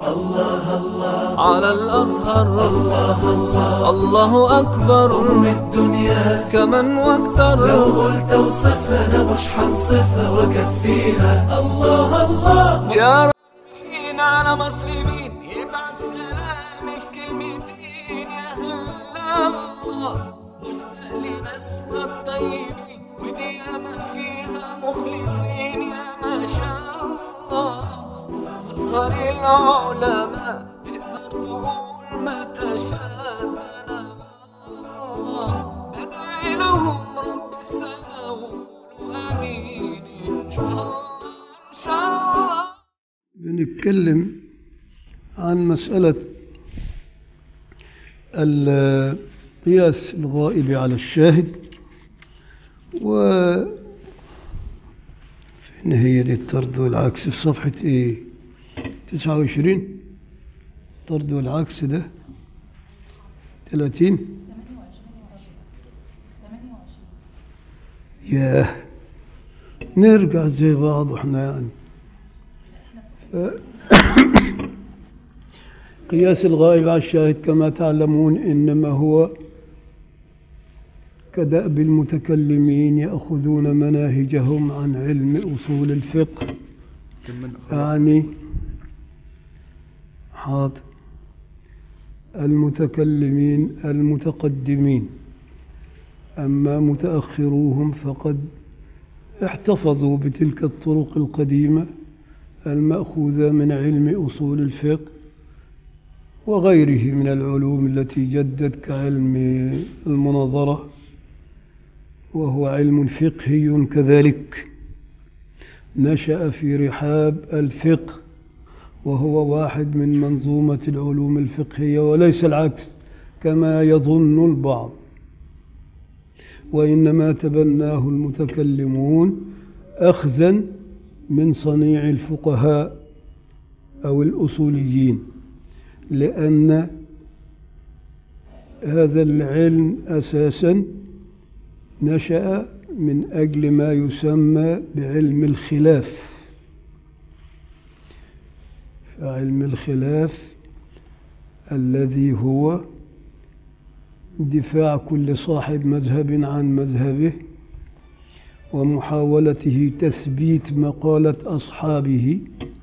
الله الله على الأزهر الله الله الله أكبر أم الدنيا كمن واكتر لو قلت وصفها أنا مش حنصفها وأكفيها الله الله يا رايحين على مصر مين يبعت سلامي في كلمتين يا هلا الله مشتاق لناسها الطيبين ودي ياما فيها مخلصين يا ما شاء الله أزهر العلماء تقدر تقول ما تشاء أنا الله بدعي لهم رب السماء وقولوا آمين إن شاء الله إن شاء الله بنتكلم عن مسألة القياس الغائب على الشاهد و فين هي دي الطرد والعكس في صفحة ايه تسعة وعشرين الطرد والعكس ده ثلاثين ياه نرجع زي بعض واحنا يعني قياس الغائب على الشاهد كما تعلمون إنما هو كدأب المتكلمين يأخذون مناهجهم عن علم أصول الفقه يعني حاضر المتكلمين المتقدمين أما متأخروهم فقد احتفظوا بتلك الطرق القديمة المأخوذة من علم أصول الفقه وغيره من العلوم التي جدت كعلم المناظرة وهو علم فقهي كذلك نشأ في رحاب الفقه وهو واحد من منظومة العلوم الفقهية وليس العكس كما يظن البعض وإنما تبناه المتكلمون أخذا من صنيع الفقهاء أو الأصوليين لأن هذا العلم أساسا نشأ من أجل ما يسمى بعلم الخلاف فعلم الخلاف الذي هو دفاع كل صاحب مذهب عن مذهبه ومحاولته تثبيت مقالة أصحابه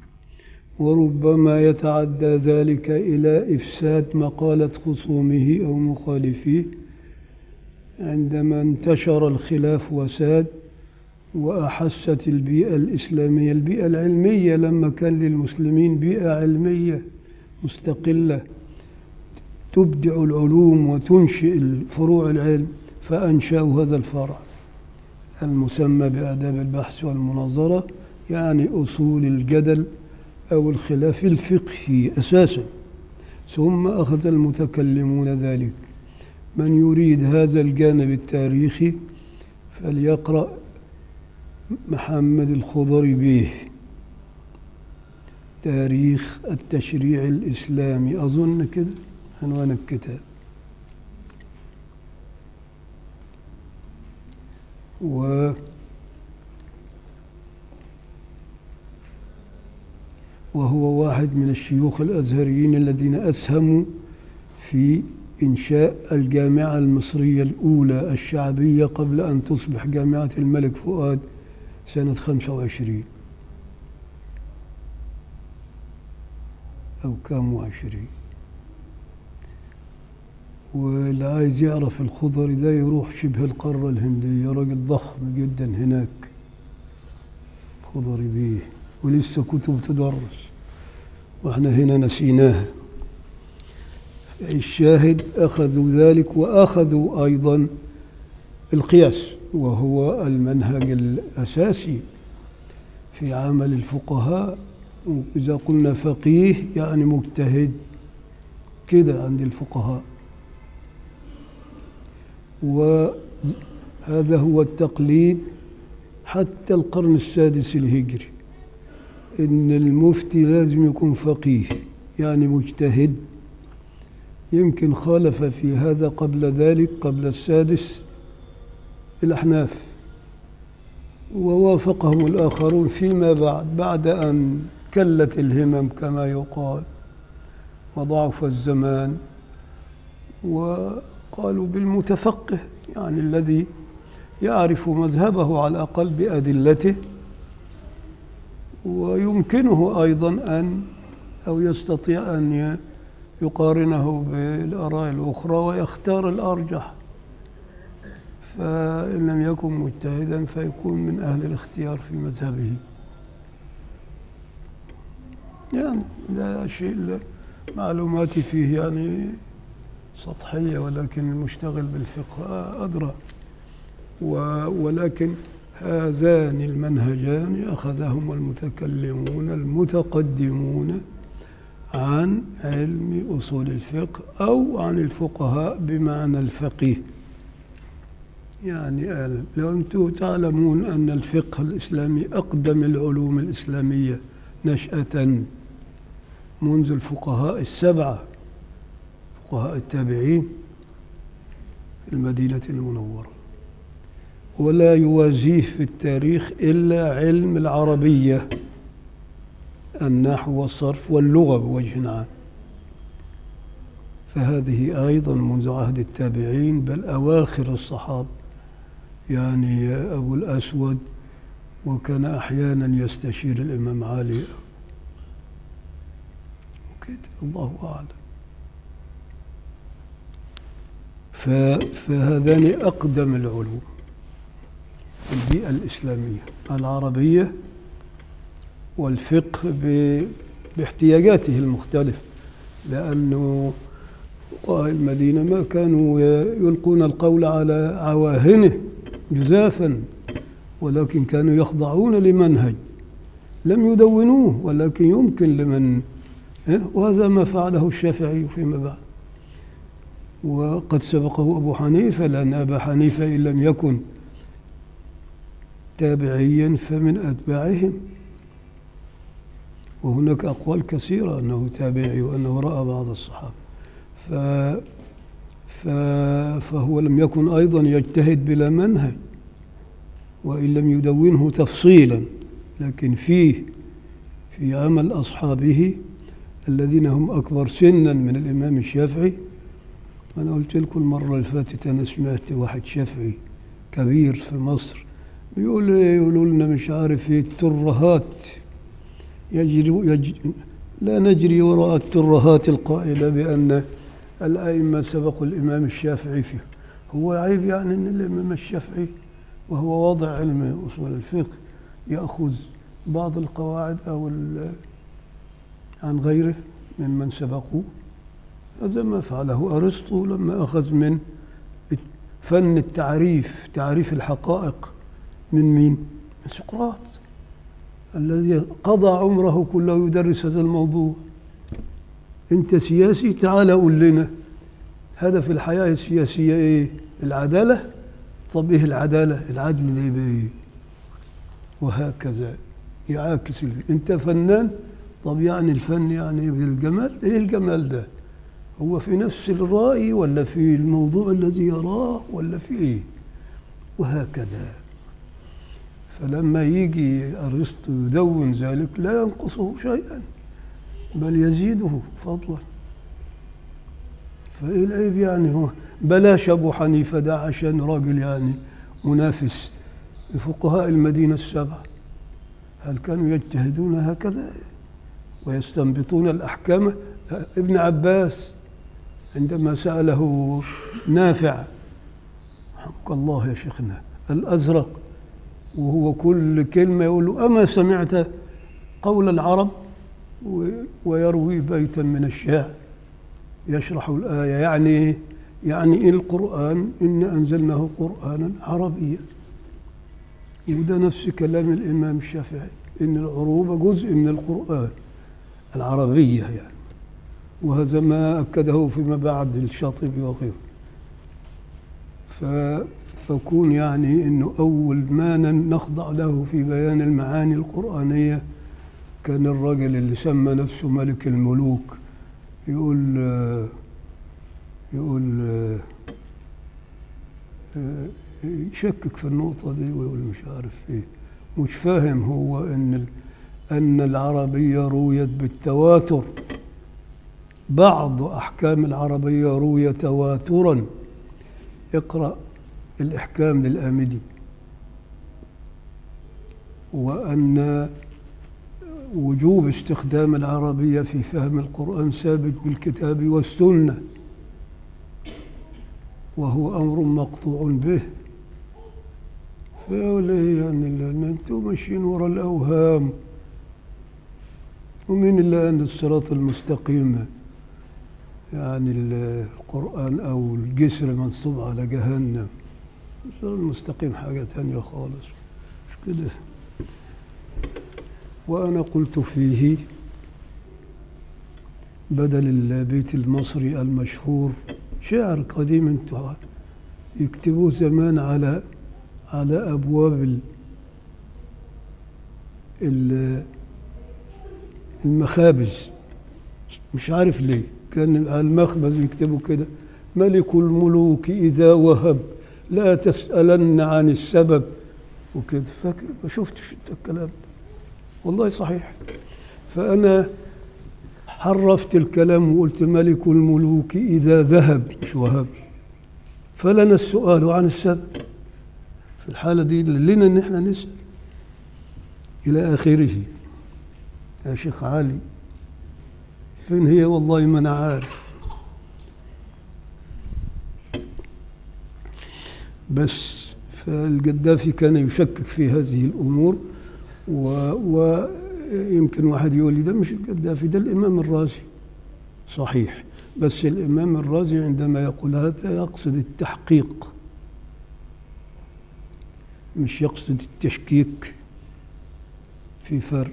وربما يتعدى ذلك إلى إفساد مقالة خصومه أو مخالفيه عندما انتشر الخلاف وساد وأحست البيئة الإسلامية البيئة العلمية لما كان للمسلمين بيئة علمية مستقلة تبدع العلوم وتنشئ فروع العلم فأنشأوا هذا الفرع المسمى بآداب البحث والمناظرة يعني أصول الجدل أو الخلاف الفقهي أساسا ثم أخذ المتكلمون ذلك من يريد هذا الجانب التاريخي فليقرأ محمد الخضري به تاريخ التشريع الإسلامي أظن كده عنوان الكتاب و وهو واحد من الشيوخ الأزهريين الذين أسهموا في إنشاء الجامعة المصرية الأولى الشعبية قبل أن تصبح جامعة الملك فؤاد سنة 25 أو كام وعشرين واللي عايز يعرف الخضري ده يروح شبه القارة الهندية راجل ضخم جدا هناك خضري بيه ولسه كتب تدرس واحنا هنا نسيناها الشاهد أخذوا ذلك وأخذوا أيضا القياس وهو المنهج الأساسي في عمل الفقهاء إذا قلنا فقيه يعني مجتهد كده عند الفقهاء وهذا هو التقليد حتى القرن السادس الهجري إن المفتي لازم يكون فقيه يعني مجتهد يمكن خالف في هذا قبل ذلك قبل السادس الأحناف ووافقهم الآخرون فيما بعد بعد أن كلت الهمم كما يقال وضعف الزمان وقالوا بالمتفقه يعني الذي يعرف مذهبه على الأقل بأدلته ويمكنه أيضا أن أو يستطيع أن ي- يقارنه بالآراء الأخرى ويختار الأرجح فإن لم يكن مجتهدا فيكون من أهل الاختيار في مذهبه يعني لا شيء لا معلوماتي فيه يعني سطحية ولكن المشتغل بالفقه أدرى و- ولكن هذان المنهجان أخذهما المتكلمون المتقدمون عن علم أصول الفقه أو عن الفقهاء بمعنى الفقيه يعني قال لو أنتم تعلمون أن الفقه الإسلامي أقدم العلوم الإسلامية نشأة منذ الفقهاء السبعة فقهاء التابعين في المدينة المنورة ولا يوازيه في التاريخ إلا علم العربية النحو والصرف واللغة بوجه عام فهذه أيضا منذ عهد التابعين بل أواخر الصحابة يعني أبو الأسود وكان أحيانا يستشير الإمام علي وكده الله أعلم ف- فهذان أقدم العلوم البيئة الإسلامية العربية والفقه ب- باحتياجاته المختلفة لأنه فقهاء المدينة ما كانوا ي- يلقون القول على عواهنه جزافا ولكن كانوا يخضعون لمنهج لم يدونوه ولكن يمكن لمن إيه؟ وهذا ما فعله الشافعي فيما بعد وقد سبقه أبو حنيفة لأن أبا حنيفة إن لم يكن تابعيا فمن أتباعهم وهناك أقوال كثيرة أنه تابعي وأنه رأى بعض الصحابة ف ف فهو لم يكن أيضا يجتهد بلا منهج وإن لم يدونه تفصيلا لكن فيه في عمل أصحابه الذين هم أكبر سنا من الإمام الشافعي أنا قلت لكم المرة اللي فاتت أنا سمعت واحد شافعي كبير في مصر بيقول إيه يقولوا لنا مش عارف ايه الترهات يجري يج... لا نجري وراء الترهات القائلة بأن الأئمة سبقوا الإمام الشافعي فيه هو عيب يعني أن الإمام الشافعي وهو واضع علم أصول الفقه يأخذ بعض القواعد أو ال- عن غيره ممن سبقوه هذا ما فعله أرسطو لما أخذ من فن التعريف تعريف الحقائق من مين؟ من سقراط الذي قضى عمره كله يدرس هذا الموضوع انت سياسي تعال قول لنا هدف الحياة السياسية ايه العدالة طب ايه العدالة العدل ده يبقى ايه وهكذا يعاكس ال- انت فنان طب يعني الفن يعني بالجمال ايه الجمال ده هو في نفس الرأي ولا في الموضوع الذي يراه ولا في ايه وهكذا فلما يجي أرسطو يدون ذلك لا ينقصه شيئا بل يزيده فضلا فإيه العيب يعني هو بلاش أبو حنيفة ده عشان راجل يعني منافس لفقهاء المدينة السبعة هل كانوا يجتهدون هكذا ويستنبطون الأحكام ابن عباس عندما سأله نافع رحمك الله يا شيخنا الأزرق وهو كل كلمة يقول له أما سمعت قول العرب و- ويروي بيتا من الشعر يشرح الآية يعني إيه؟ يعني إيه القرآن إن أنزلناه قرآنا عربيا وده نفس كلام الإمام الشافعي إن العروبة جزء من القرآن العربية يعني وهذا ما أكده فيما بعد الشاطبي وغيره ف فكون يعني انه اول ما ن- نخضع له في بيان المعاني القرانيه كان الرجل اللي سمى نفسه ملك الملوك يقول آه، يقول آه، آه، يشكك في النقطة دي ويقول مش عارف ايه مش فاهم هو ان ال- ان العربية رويت بالتواتر بعض أحكام العربية روي تواترا اقرأ الإحكام للآمدي وأن وجوب استخدام العربية في فهم القرآن ثابت بالكتاب والسنة وهو أمر مقطوع به فيقول إيه يعني لأن أنتم ماشيين ورا الأوهام ومين اللي قال الصراط المستقيم يعني القرآن أو الجسر منصوب على جهنم الصراط المستقيم حاجة تانية خالص مش كده وأنا قلت فيه بدل البيت المصري المشهور شعر قديم انتوا يكتبوه زمان على على أبواب ال- ال- المخابز مش عارف ليه كان على المخبز يكتبوا كده ملك الملوك إذا وهب لا تسألن عن السبب وكده فاكر ما شفتش الكلام ده والله صحيح فأنا حرفت الكلام وقلت ملك الملوك إذا ذهب مش وهب فلنا السؤال عن السبب في الحالة دي لنا إن إحنا نسأل إلى آخره يا شيخ علي فين هي والله ما أنا عارف بس فالقذافي كان يشكك في هذه الأمور و- ويمكن واحد يقول لي ده مش القذافي ده الإمام الرازي صحيح بس الإمام الرازي عندما يقول هذا يقصد التحقيق مش يقصد التشكيك في فرق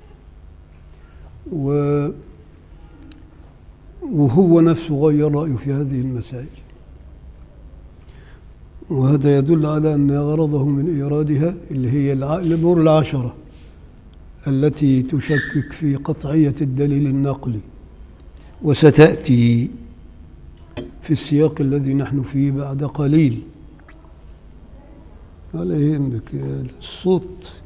و وهو نفسه غير رأيه في هذه المسائل وهذا يدل على أن غرضه من إيرادها اللي هي الع- الأمور العشرة التي تشكك في قطعية الدليل النقلي وستأتي في السياق الذي نحن فيه بعد قليل ولا يهمك الصوت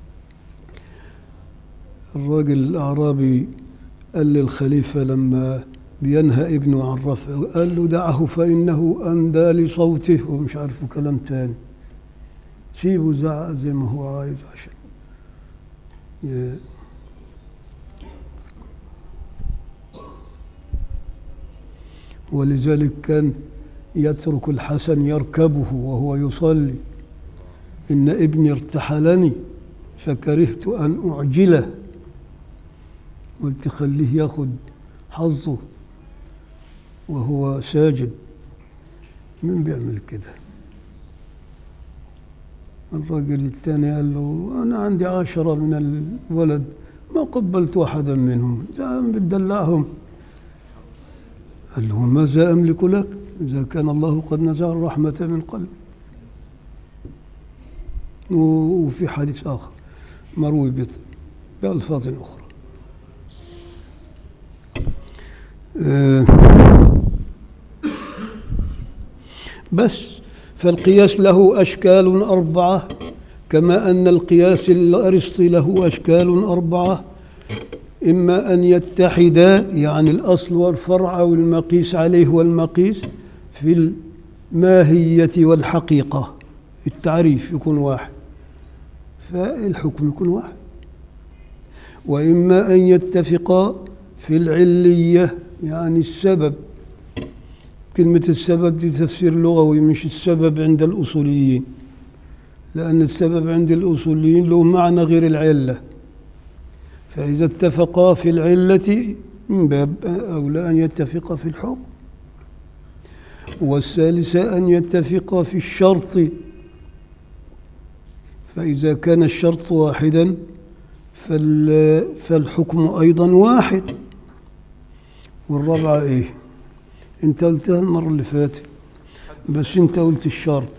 الراجل الأعرابي قال للخليفة لما بينهى ابنه عن رفعه قال له دعه فإنه أندى لصوته ومش عارفه كلام تاني سيبه زعق زي ما هو عايز عشان ي- ولذلك كان يترك الحسن يركبه وهو يصلي إن ابني ارتحلني فكرهت أن أعجله قلت خليه ياخد حظه وهو ساجد من بيعمل كده الراجل الثاني قال له أنا عندي عشرة من الولد ما قبلت واحدا منهم إذا بتدلعهم قال له ماذا أملك لك إذا كان الله قد نزع الرحمة من قلبي و- وفي حديث آخر مروي بت- بألفاظ أخرى آه، بس فالقياس له أشكال أربعة كما أن القياس الأرسطي له أشكال أربعة إما أن يتحدا يعني الأصل والفرع أو المقيس عليه والمقيس في الماهية والحقيقة التعريف يكون واحد فالحكم يكون واحد وإما أن يتفقا في العلية يعني السبب كلمة السبب دي تفسير لغوي مش السبب عند الأصوليين لأن السبب عند الأصوليين له معنى غير العلة فإذا اتفقا في العلة من باب أولى أن يتفقا في الحكم والثالثة أن يتفقا في الشرط فإذا كان الشرط واحدا فال- فالحكم أيضا واحد والرابعة إيه أنت قلتها المرة اللي فاتت بس أنت قلت الشرط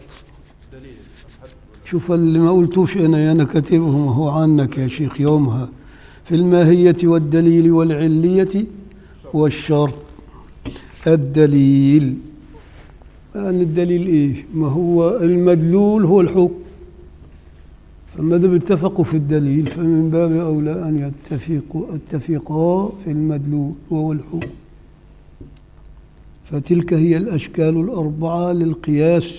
شوف اللي ما قلتوش أنا أنا كاتبهم هو عنك يا شيخ يومها في الماهية والدليل والعلية والشرط الدليل أن الدليل إيه ما هو المدلول هو الحكم فما دام اتفقوا في الدليل فمن باب أولى أن يتفقوا اتفقا في المدلول وهو الحكم فتلك هي الأشكال الأربعة للقياس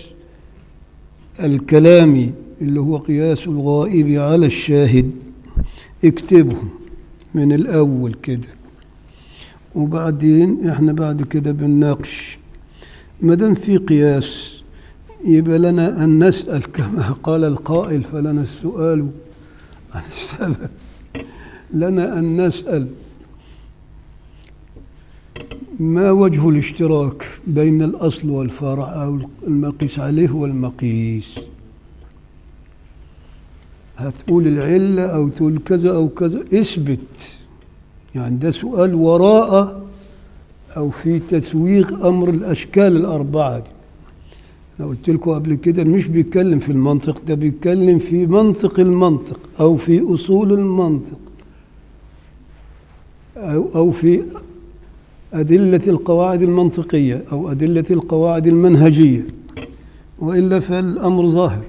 الكلامي اللي هو قياس الغائب على الشاهد اكتبهم من الأول كده وبعدين احنا بعد كده بنناقش ما دام في قياس يبقى لنا أن نسأل كما قال القائل فلنا السؤال عن السبب لنا أن نسأل ما وجه الاشتراك بين الأصل والفرع أو المقيس عليه والمقيس هتقول العلة أو تقول كذا أو كذا اثبت يعني ده سؤال وراء أو في تسويغ أمر الأشكال الأربعة دي أنا قلت لكم قبل كده مش بيتكلم في المنطق ده بيتكلم في منطق المنطق أو في أصول المنطق أو أو في أدلة القواعد المنطقية أو أدلة القواعد المنهجية وإلا فالأمر ظاهر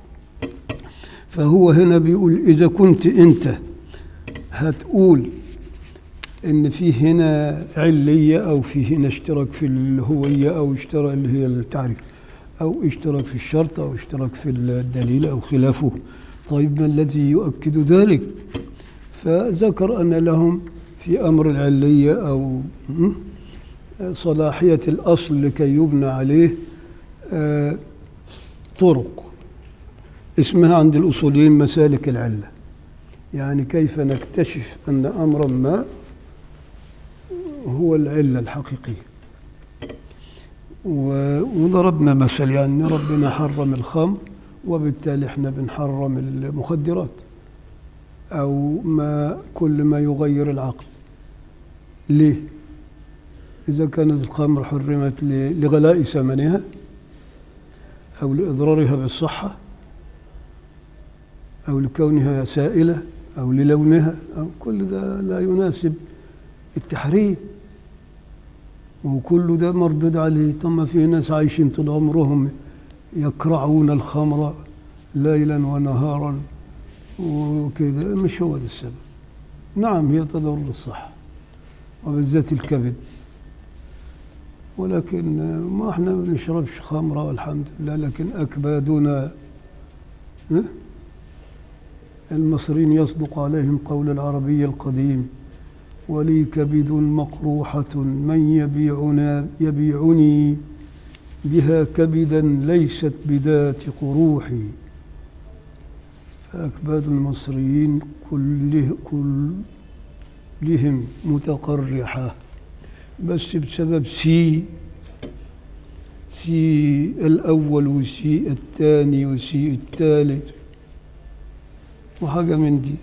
فهو هنا بيقول إذا كنت أنت هتقول إن في هنا علية أو في هنا اشتراك في الهوية أو اشتراك اللي هي التعريف أو اشتراك في الشرط أو اشتراك في الدليل أو خلافه طيب ما الذي يؤكد ذلك فذكر أن لهم في أمر العلية أو م? صلاحية الأصل لكي يبنى عليه آه، طرق اسمها عند الأصوليين مسالك العلة يعني كيف نكتشف أن أمرا ما هو العلة الحقيقية و- وضربنا مثل يعني ربنا حرم الخمر وبالتالي احنا بنحرم المخدرات أو ما كل ما يغير العقل ليه؟ إذا كانت الخمر حرمت ل- لغلاء ثمنها أو لإضرارها بالصحة أو لكونها سائلة أو للونها أو كل ده لا يناسب التحريم وكل ده مردود عليه ثم في ناس عايشين طول عمرهم يكرعون الخمر ليلا ونهارا وكذا مش هو ده السبب نعم هي تضر بالصحة وبالذات الكبد ولكن ما احنا ما بنشربش خمرة والحمد لله لكن أكبادنا ها؟ المصريين يصدق عليهم قول العربي القديم ولي كبد مقروحة من يبيعنا يبيعني بها كبدا ليست بذات قروحي فأكباد المصريين كله كلهم متقرحة بس بسبب سي سي الأول وسي الثاني وسي الثالث وحاجة من دي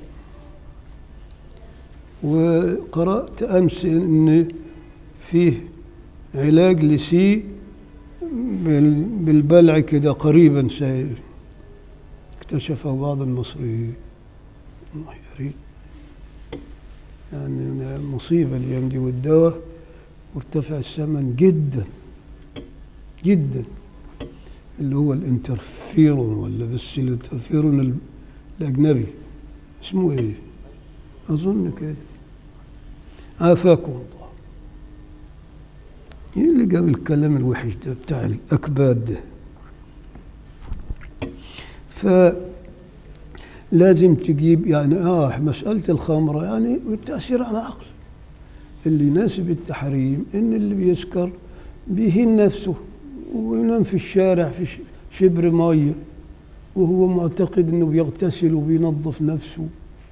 وقرأت أمس إن فيه علاج لسي بال- بالبلع كده قريبا سائر اكتشفه بعض المصريين الله يا ريت يعني مصيبة الأيام دي والدواء مرتفع الثمن جدا جدا اللي هو الانترفيرون ولا بس الانترفيرون ال- الأجنبي اسمه ايه؟ أظن كده عافاكم الله ايه اللي جاب الكلام الوحش ده بتاع الأكباد ده فلازم تجيب يعني اه مسألة الخمرة يعني التأثير على العقل اللي يناسب التحريم ان اللي بيسكر بيهين نفسه وينام في الشارع في ش- شبر ميه وهو معتقد انه بيغتسل وبينظف نفسه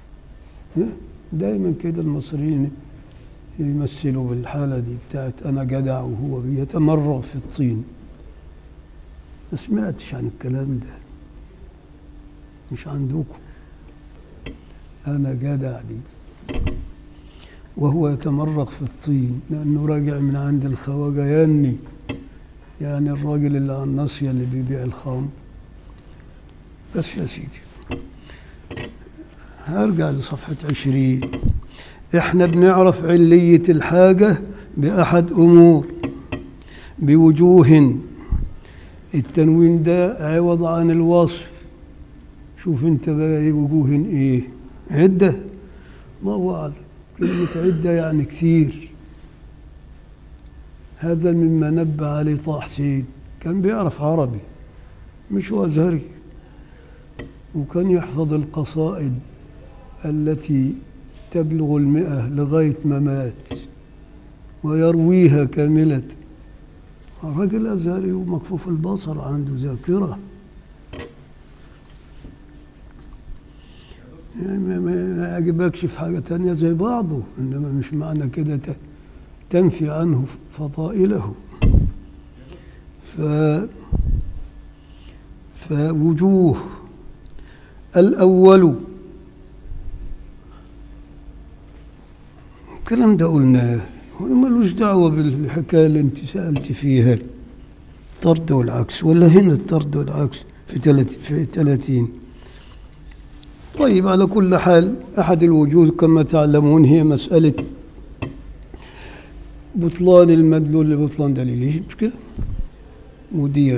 دائما كده المصريين يمثلوا بالحالة دي بتاعت أنا جدع وهو بيتمرغ في الطين ما سمعتش عن الكلام ده مش عندكم أنا جدع دي وهو يتمرغ في الطين لأنه راجع من عند الخواجة يني يعني الراجل اللي على الناصية اللي بيبيع الخمر بس يا سيدي هرجع لصفحة عشرين احنا بنعرف علية الحاجة بأحد أمور بوجوه التنوين ده عوض عن الوصف شوف انت بقى ايه وجوه ايه عدة الله أعلم كلمة عدة يعني كثير هذا مما نبه عليه طه حسين كان بيعرف عربي مش هو أزهري وكان يحفظ القصائد التي تبلغ المئة لغاية ما مات ويرويها كاملة راجل أزهري ومكفوف البصر عنده ذاكرة يعني ما- ما ما يعجبكش في حاجة تانية زي بعضه إنما مش معنى كده ت- تنفي عنه فضائله ف فوجوه الأول الكلام ده قلناه هو ملوش دعوة بالحكاية اللي انت سألت فيها الطرد والعكس ولا هنا الطرد والعكس في تلات في 30 طيب على كل حال أحد الوجوه كما تعلمون هي مسألة بطلان المدلول لبطلان دليله مش كده ودي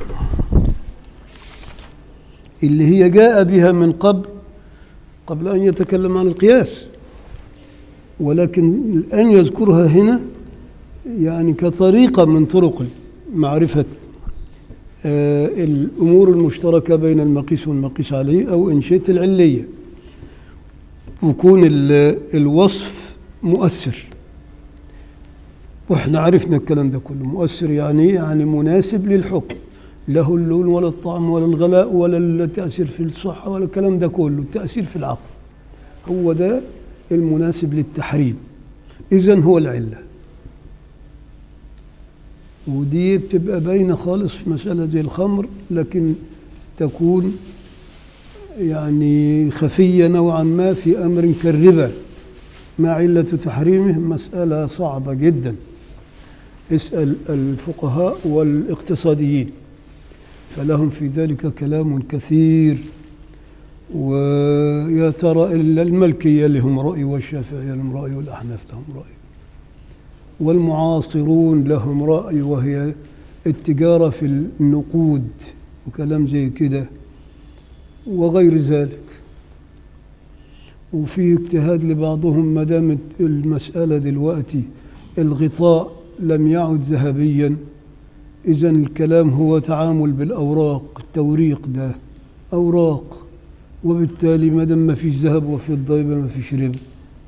اللي هي جاء بها من قبل قبل أن يتكلم عن القياس ولكن الآن يذكرها هنا يعني كطريقة من طرق معرفة آه، الأمور المشتركة بين المقيس والمقيس عليه أو إن شئت العلية وكون ال- الوصف مؤثر واحنا عرفنا الكلام ده كله مؤثر يعني إيه؟ يعني مناسب للحكم له اللون ولا الطعم ولا الغلاء ولا التأثير في الصحة ولا الكلام ده كله التأثير في العقل هو ده المناسب للتحريم إذن هو العلة ودي بتبقى باينة خالص في مسألة زي الخمر لكن تكون يعني خفية نوعا ما في أمر كالربا ما علة تحريمه مسألة صعبة جدا اسأل الفقهاء والاقتصاديين فلهم في ذلك كلام كثير ويا ترى إلا الملكية لهم رأي والشافعية لهم رأي والأحناف لهم رأي والمعاصرون لهم رأي وهي التجارة في النقود وكلام زي كده وغير ذلك وفي اجتهاد لبعضهم ما دامت المسألة دلوقتي الغطاء لم يعد ذهبيا إذا الكلام هو تعامل بالأوراق التوريق ده أوراق وبالتالي ما دام ما فيش ذهب وفضة يبقى ما فيش ربا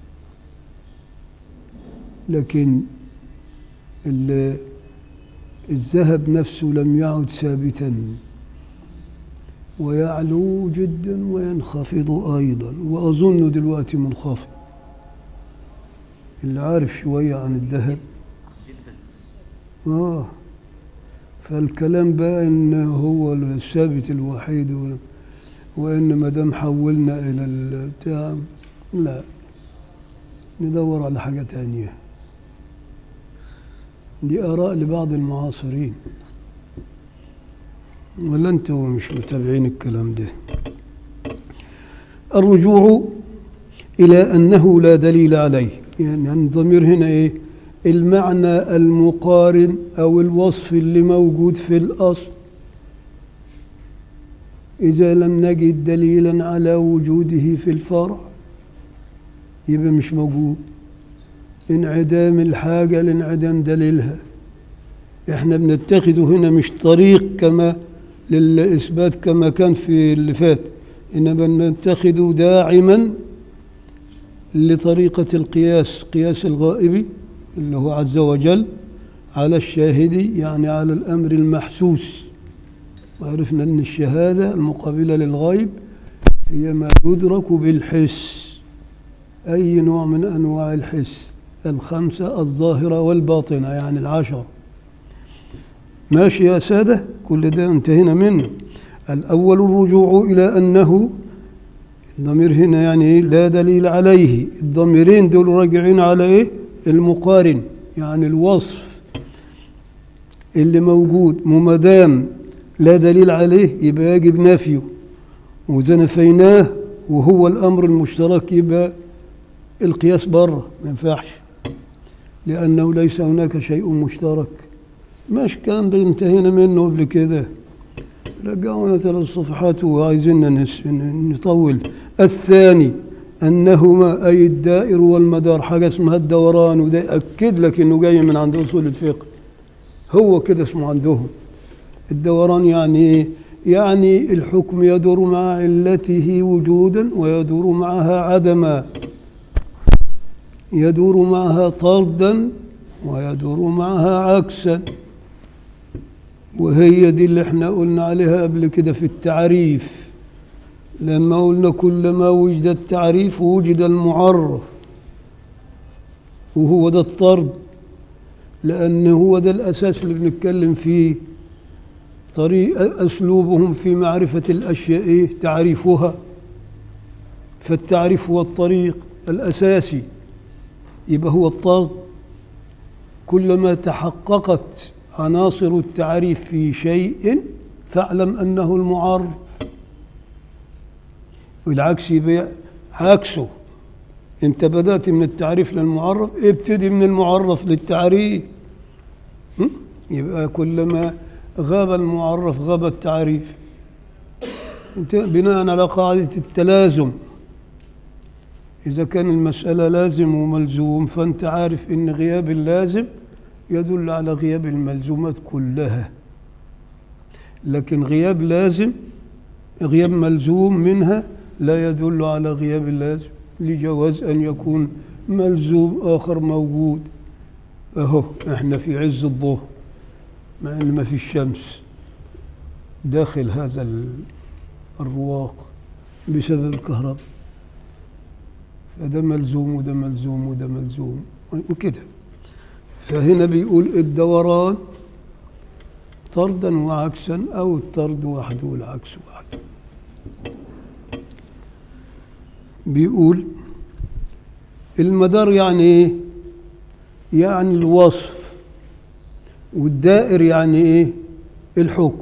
لكن ال- الذهب نفسه لم يعد ثابتا ويعلو جدا وينخفض أيضا وأظن دلوقتي منخفض اللي عارف شوية عن الذهب آه فالكلام بقى إن هو الثابت الوحيد و- وإن ما دام حولنا إلى البتاع لا ندور على حاجة تانية دي آراء لبعض المعاصرين ولا انتوا مش متابعين الكلام ده الرجوع إلى أنه لا دليل عليه يعني الضمير هنا إيه المعنى المقارن أو الوصف اللي موجود في الأصل إذا لم نجد دليلا على وجوده في الفرع يبقى مش موجود انعدام الحاجة لانعدام دليلها احنا بنتخذه هنا مش طريق كما للإثبات كما كان في اللي فات إنما نتخذه داعما لطريقة القياس قياس الغائب اللي هو عز وجل على الشاهد يعني على الأمر المحسوس وعرفنا أن الشهادة المقابلة للغيب هي ما يدرك بالحس أي نوع من أنواع الحس الخمسة الظاهرة والباطنة يعني العشر ماشي يا سادة كل ده انتهينا منه الأول الرجوع إلى أنه الضمير هنا يعني إيه؟ لا دليل عليه الضميرين دول راجعين على إيه المقارن يعني الوصف اللي موجود مادام لا دليل عليه يبقى يجب نفيه وإذا نفيناه وهو الأمر المشترك يبقى القياس بره ما ينفعش لأنه ليس هناك شيء مشترك ماشي الكلام ده انتهينا منه قبل كده رجعونا ثلاث صفحات وعايزين نس- نطول الثاني أنهما أي الدائر والمدار حاجة اسمها الدوران وده يأكد لك إنه جاي من عند أصول الفقه هو كده اسمه عندهم الدوران يعني ايه يعني الحكم يدور مع علته وجودا ويدور معها عدما يدور معها طردا ويدور معها عكسا وهي دي اللي احنا قلنا عليها قبل كده في التعريف لما قلنا كلما وجد التعريف وجد المعرف وهو ده الطرد لأن هو ده الأساس اللي بنتكلم فيه طريق أسلوبهم في معرفة الأشياء إيه؟ تعريفها فالتعريف هو الطريق الأساسي يبقى هو الطرد كلما تحققت عناصر التعريف في شيء فاعلم أنه المعرف والعكس يبقى عكسه انت بدأت من التعريف للمعرف ابتدي من المعرف للتعريف م? يبقى كلما غاب المعرف غاب التعريف انت بناء على قاعدة التلازم إذا كان المسألة لازم وملزوم فأنت عارف إن غياب اللازم يدل على غياب الملزومات كلها لكن غياب لازم غياب ملزوم منها لا يدل على غياب اللازم لجواز أن يكون ملزوم آخر موجود أهو إحنا في عز الظهر مع أن ما في الشمس داخل هذا ال- الرواق بسبب الكهرباء فده ملزوم وده ملزوم وده ملزوم وكده فهنا بيقول الدوران طردا وعكسا أو الطرد وحده والعكس وحده بيقول المدار يعني ايه يعني الوصف والدائر يعني ايه الحكم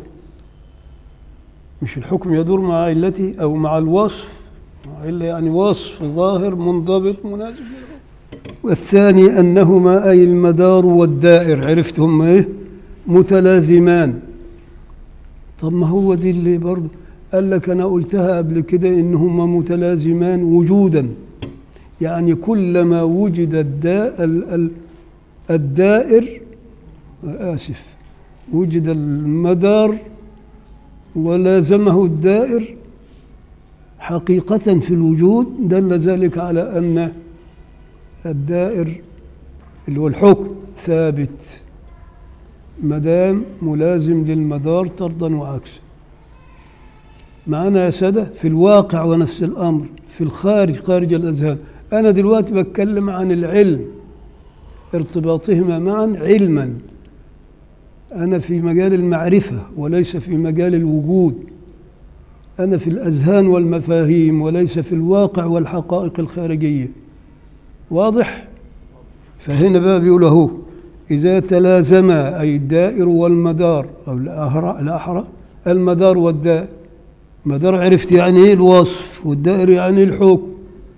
مش الحكم يدور مع علته او مع الوصف علة يعني وصف ظاهر منضبط مناسب للحكم. والثاني انهما اي المدار والدائر عرفتهم ايه متلازمان طب ما هو دي اللي برضه قال لك انا قلتها قبل كده ان هما متلازمان وجودا يعني كلما وجد الداء ال- ال- الدائر اسف وجد المدار ولازمه الدائر حقيقة في الوجود دل ذلك على أن الدائر اللي هو الحكم ثابت مدام ملازم للمدار طردا وعكسا معنا يا سادة في الواقع ونفس الأمر في الخارج خارج الأذهان أنا دلوقتي بتكلم عن العلم ارتباطهما معا علما أنا في مجال المعرفة وليس في مجال الوجود أنا في الأذهان والمفاهيم وليس في الواقع والحقائق الخارجية واضح؟ فهنا بقى بيقول أهو إذا تلازما أي الدائر والمدار أو الأحرى الأحرى المدار والدائر مدار عرفت يعني إيه الوصف والدائر يعني الحكم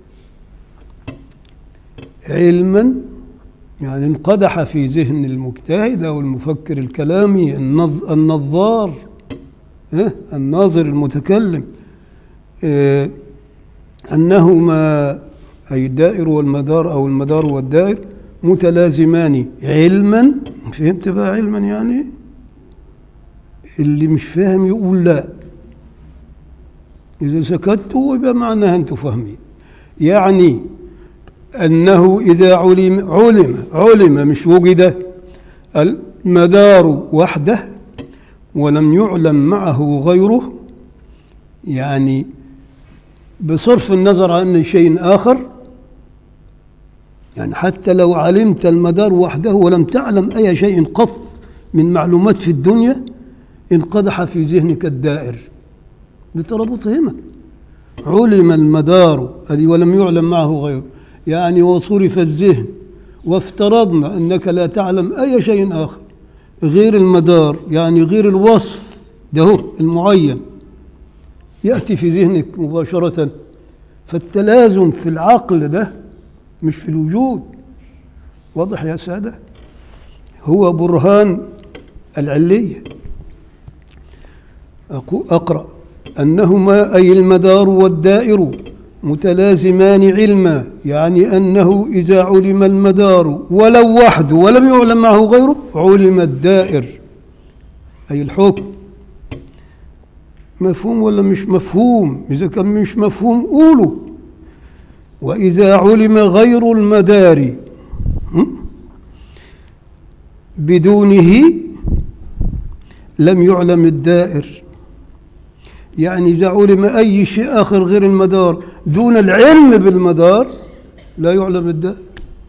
علما يعني انقدح في ذهن المجتهد أو المفكر الكلامي النظ النظار إيه؟ الناظر المتكلم إيه أنهما أي الدائر والمدار أو المدار والدائر متلازمان علما فهمت بقى علما يعني اللي مش فاهم يقول لا إذا سكتوا يبقى معناها أنتم فاهمين يعني أنه إذا علم علم علم مش وجد المدار وحده ولم يعلم معه غيره يعني بصرف النظر عن شيء آخر يعني حتى لو علمت المدار وحده ولم تعلم أي شيء قط من معلومات في الدنيا انقدح في ذهنك الدائر لترابطهما علم المدار هذه ولم يعلم معه غيره يعني وصرف الذهن وافترضنا أنك لا تعلم أي شيء آخر غير المدار يعني غير الوصف ده هو المعين يأتي في ذهنك مباشرة فالتلازم في العقل ده مش في الوجود واضح يا سادة هو برهان العلية أقو- أقرأ أنهما أي المدار والدائر متلازمان علما يعني أنه إذا علم المدار ولو وحده ولم يعلم معه غيره علم الدائر أي الحكم مفهوم ولا مش مفهوم إذا كان مش مفهوم قولوا وإذا علم غير المدار هم؟ بدونه لم يعلم الدائر يعني إذا علم أي شيء آخر غير المدار دون العلم بالمدار لا يعلم الدائر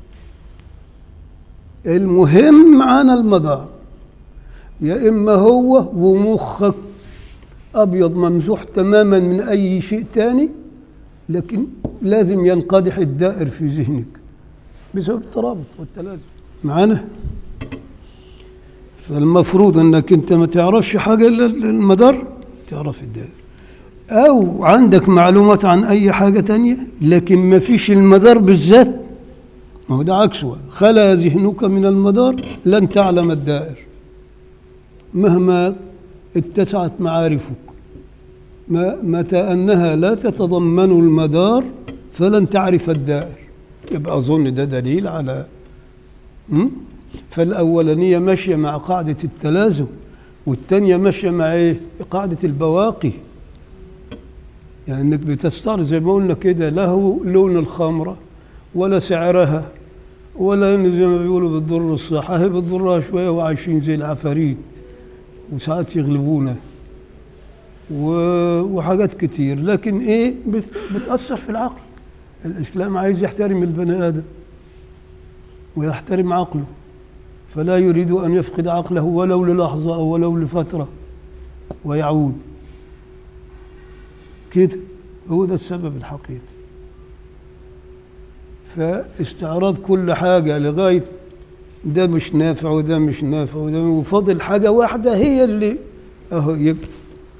المهم معنا المدار يا إما هو ومخك أبيض ممسوح تماما من أي شيء تاني لكن لازم ينقدح الدائر في ذهنك بسبب الترابط والتلازم معنا فالمفروض انك انت ما تعرفش حاجه الا المدار تعرف الدائر او عندك معلومات عن اي حاجه تانية لكن ما فيش المدار بالذات ما هو ده عكسه خلا ذهنك من المدار لن تعلم الدائر مهما اتسعت معارفك ما متى انها لا تتضمن المدار فلن تعرف الدائر يبقى اظن ده دليل على م? فالاولانيه ماشيه مع قاعده التلازم والثانيه ماشيه مع ايه قاعده البواقي يعني انك بتستعرض زي ما قلنا كده لا هو لون الخمره ولا سعرها ولا إن زي ما بيقولوا بتضر الصحه هي بتضرها شويه وعايشين زي العفاريت وساعات يغلبونا و- وحاجات كتير لكن ايه بت- بتأثر في العقل الإسلام عايز يحترم البني آدم ويحترم عقله فلا يريد أن يفقد عقله ولو للحظة أو ولو لفترة ويعود كده هو ده السبب الحقيقي فاستعراض كل حاجة لغاية ده مش نافع وده مش نافع وده وفاضل حاجة واحدة هي اللي أهو يبقى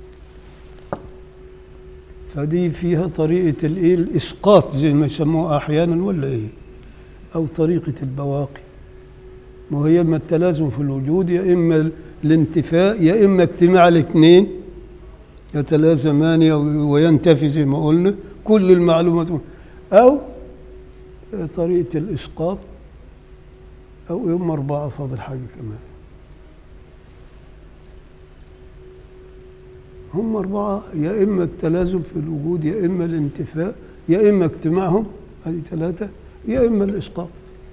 فدي فيها طريقة الإيه الإسقاط زي ما يسموها أحيانا ولا إيه أو طريقة البواقي ما هي إما التلازم في الوجود يا إما الانتفاء يا إما اجتماع الاثنين يتلازمان وينتفي زي ما قلنا كل المعلومات أو طريقة الإسقاط أو يوم أربعة فاضل حاجة كمان هم أربعة يا إما التلازم في الوجود يا إما الانتفاء يا إما اجتماعهم هذه ثلاثة يا إما الإسقاط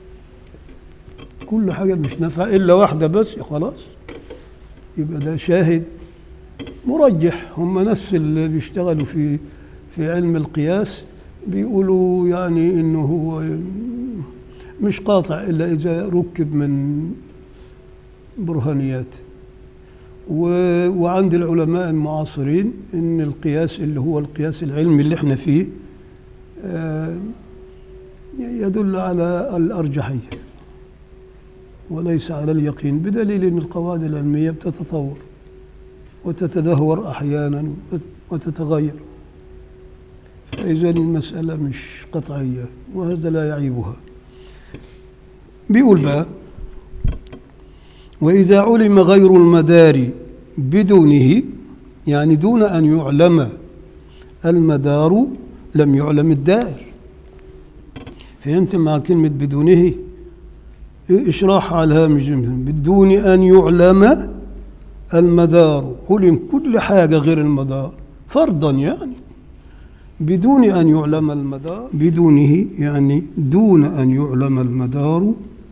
كل حاجة مش نافعة إلا واحدة بس خلاص يبقى ده شاهد مرجح هم نفس اللي بيشتغلوا في في علم القياس بيقولوا يعني إنه هو مش قاطع إلا إذا ركب من برهانيات و- وعند العلماء المعاصرين ان القياس اللي هو القياس العلمي اللي احنا فيه آه، يدل على الارجحيه وليس على اليقين بدليل ان القواعد العلميه بتتطور وتتدهور احيانا وتتغير فاذا المساله مش قطعيه وهذا لا يعيبها بيقول بقى وإذا علم غير المدار بدونه يعني دون أن يعلم المدار لم يعلم الدائر فهمت مع كلمة بدونه إشراح على هامش بدون أن يعلم المدار علم كل حاجة غير المدار فرضا يعني بدون أن يعلم المدار بدونه يعني دون أن يعلم المدار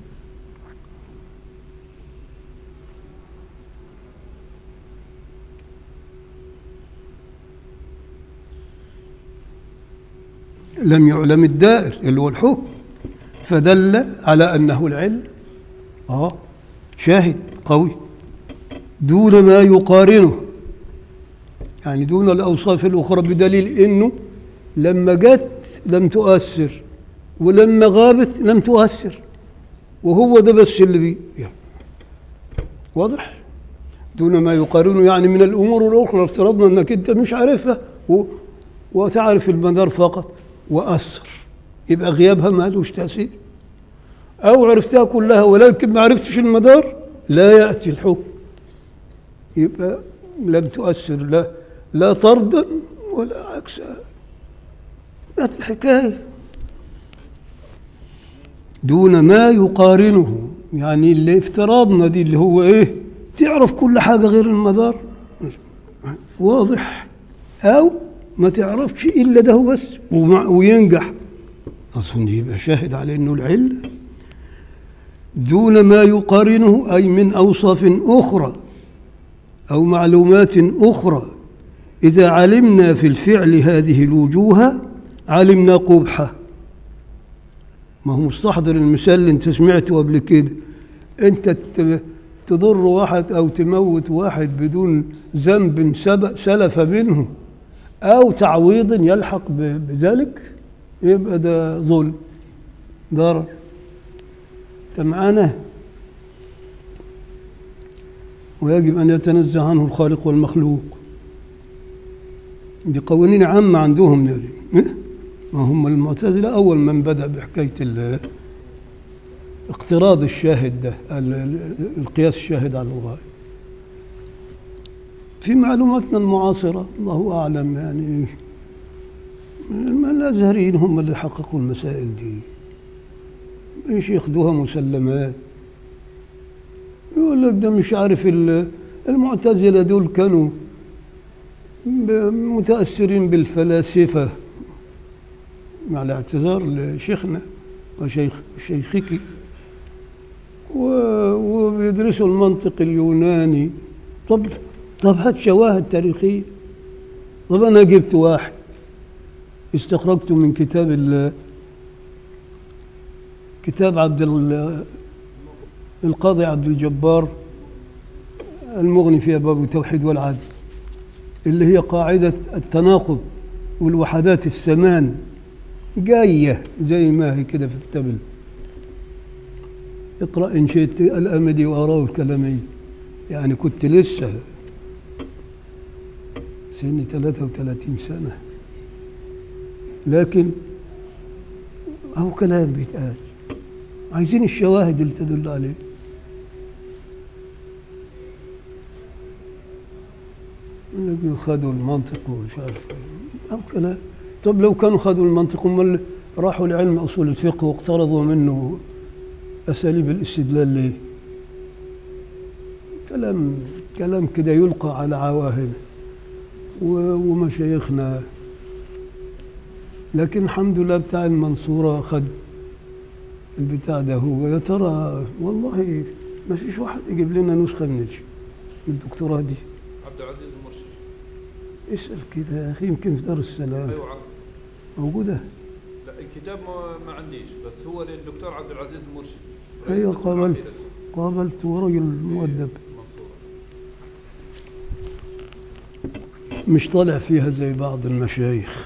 لم يعلم الدائر اللي هو الحكم فدل على أنه العلم آه شاهد قوي دون ما يقارنه يعني دون الأوصاف الأخرى بدليل أنه لما جت لم تؤثر ولما غابت لم تؤثر وهو ده بس اللي بي يعني واضح دون ما يقارنه يعني من الأمور الأخرى افترضنا أنك أنت مش عارفها و... وتعرف المدار فقط وأثر يبقى غيابها ما لهش تأثير أو عرفتها كلها ولكن ما عرفتش المدار لا يأتي الحكم يبقى لم تؤثر لا لا طردا ولا عكسها كانت الحكاية دون ما يقارنه يعني اللي افتراضنا دي اللي هو ايه تعرف كل حاجة غير المدار واضح او ما تعرفش الا ده بس ومع- وينجح اظن يبقى شاهد على انه العله دون ما يقارنه اي من اوصاف اخرى او معلومات اخرى اذا علمنا في الفعل هذه الوجوه علمنا قبحه ما هو مستحضر المثال اللي انت سمعته قبل كده انت ت- تضر واحد او تموت واحد بدون ذنب سبق سلف منه او تعويض يلحق ب- بذلك يبقى ده ظلم ضرر انت معانا ويجب ان يتنزه عنه الخالق والمخلوق دي قوانين عامه عندهم يعني إيه؟ ما هم المعتزله اول من بدا بحكايه ال- اقتراض الشاهد ده ال- ال- القياس الشاهد على الغاية في معلوماتنا المعاصرة الله أعلم يعني ما الأزهريين هم اللي حققوا المسائل دي مش ياخدوها مسلمات يقول لك ده مش عارف ال- المعتزلة دول كانوا ب- متأثرين بالفلاسفة مع الاعتذار لشيخنا وشيخ شيخك و- وبيدرسوا المنطق اليوناني طب طب هات شواهد تاريخية طب أنا جبت واحد استخرجته من كتاب ال كتاب عبد ال- القاضي عبد الجبار المغني في أبواب التوحيد والعدل اللي هي قاعدة التناقض والوحدات الثمان جاية زي ما هي كده في التبل اقرأ إن شئت الأمدي وأراه الكلامي يعني كنت لسه سني 33 سنة لكن هو كلام بيتقال عايزين الشواهد اللي تدل عليه يقولوا خدوا المنطق ومش عارف أو كلام طب لو كانوا خدوا المنطق هم راحوا لعلم أصول الفقه واقترضوا منه أساليب الاستدلال ليه؟ كلام كلام كده يلقى على عواهنه و- ومشايخنا لكن الحمد لله بتاع المنصورة خد البتاع ده هو يا ترى والله ما فيش واحد يجيب لنا نسخة من الش- من الدكتوراه دي عبد العزيز المرشد اسأل كده يا أخي يمكن في دار السلام ايوه عبد موجودة لا الكتاب ما, ما عنديش بس هو للدكتور عبد العزيز المرشد أيوة، رئيس قسم قابلت. العقيدة اسمه. قابلت ورجل مؤدب منصورة مش طالع فيها زي بعض المشايخ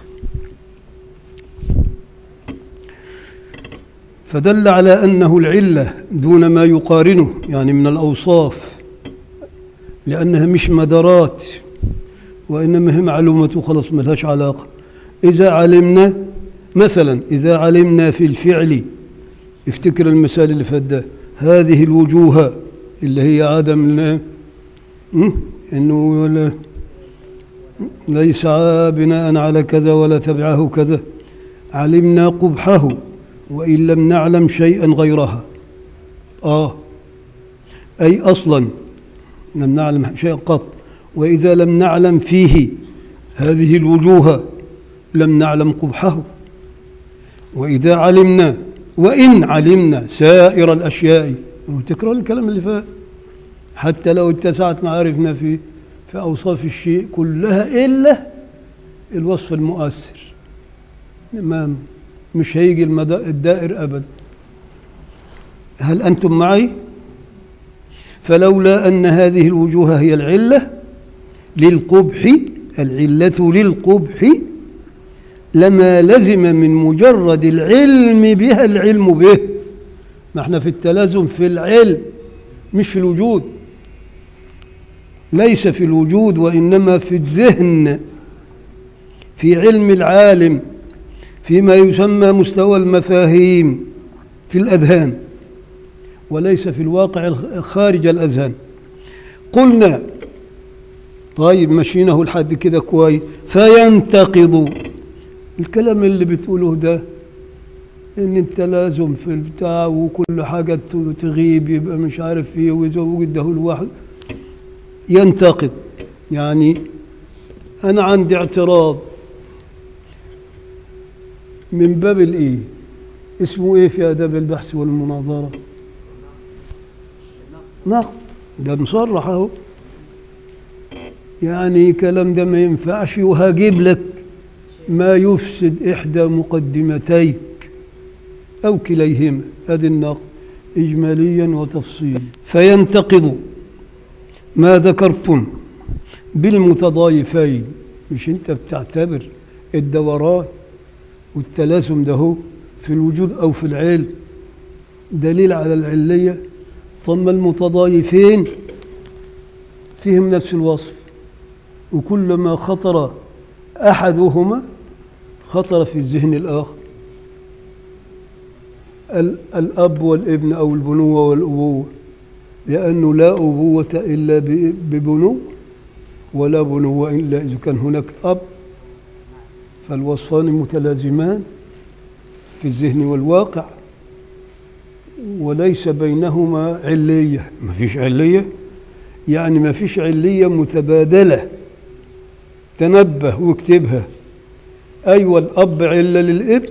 فدل على أنه العلة دون ما يقارنه يعني من الأوصاف لأنها مش مدارات وإنما هي معلومة خلاص ما لهاش علاقة إذا علمنا مثلا إذا علمنا في الفعل افتكر المثال اللي فات ده هذه الوجوه اللي هي عدم ال- م? إنه ولا ليس بناء على كذا ولا تبعه كذا علمنا قبحه وإن لم نعلم شيئا غيرها آه أي أصلا لم نعلم شيئا قط وإذا لم نعلم فيه هذه الوجوه لم نعلم قبحه وإذا علمنا وإن علمنا سائر الأشياء وتكرر الكلام اللي فات حتى لو اتسعت معارفنا في في أوصاف الشيء كلها إلا الوصف المؤثر ما مش هيجي المدى الدائر أبدا هل أنتم معي؟ فلولا أن هذه الوجوه هي العلة للقبح العلة للقبح لما لزم من مجرد العلم بها العلم به ما احنا في التلازم في العلم مش في الوجود ليس في الوجود وإنما في الذهن في علم العالم فيما يسمى مستوى المفاهيم في الأذهان وليس في الواقع خارج الأذهان قلنا طيب مشيناه لحد كده كويس فينتقض الكلام اللي بتقوله ده ان التلازم في البتاع وكل حاجة ت- تغيب يبقى مش عارف ايه ويزوج ده الواحد ينتقد يعني انا عندي اعتراض من باب الايه اسمه ايه في اداب البحث والمناظرة نقد ده مصرح اهو يعني كلام ده ما ينفعش وهجيب لك ما يفسد إحدى مقدمتيك أو كليهما هذا النقد إجماليا وتفصيليا فينتقض ما ذكرتم بالمتضايفين مش أنت بتعتبر الدوران والتلازم ده هو في الوجود أو في العلم دليل على العلية ثم المتضايفين فيهم نفس الوصف وكلما خطر أحدهما خطر في الذهن الآخر ال- الأب والابن أو البنوة والأبوة لأنه لا أبوة إلا ب- ببنو ولا بنوة إلا إذا كان هناك أب فالوصفان متلازمان في الذهن والواقع وليس بينهما علية ما فيش علية يعني ما فيش علية متبادلة تنبه واكتبها أيوة الأب علة للابن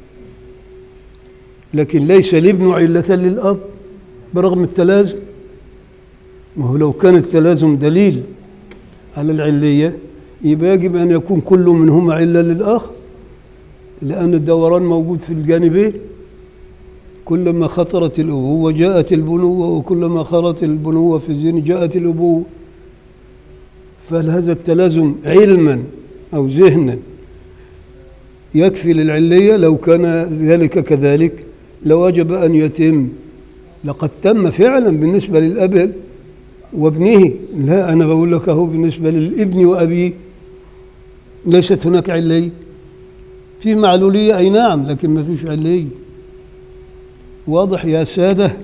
لكن ليس الابن علة للأب برغم التلازم ما هو لو كان التلازم دليل على العلية يبقى يجب أن يكون كل منهما علة للآخر لأن الدوران موجود في الجانبين كلما خطرت الأبوة جاءت البنوة وكلما خطرت البنوة في الذهن جاءت الأبوة فهل هذا التلازم علما أو ذهنا يكفي للعلية لو كان ذلك كذلك لوجب أن يتم لقد تم فعلا بالنسبة للأب وابنه لا أنا بقول لك أهو بالنسبة للابن وأبيه ليست هناك علية في معلولية أي نعم لكن ما فيش علية واضح يا سادة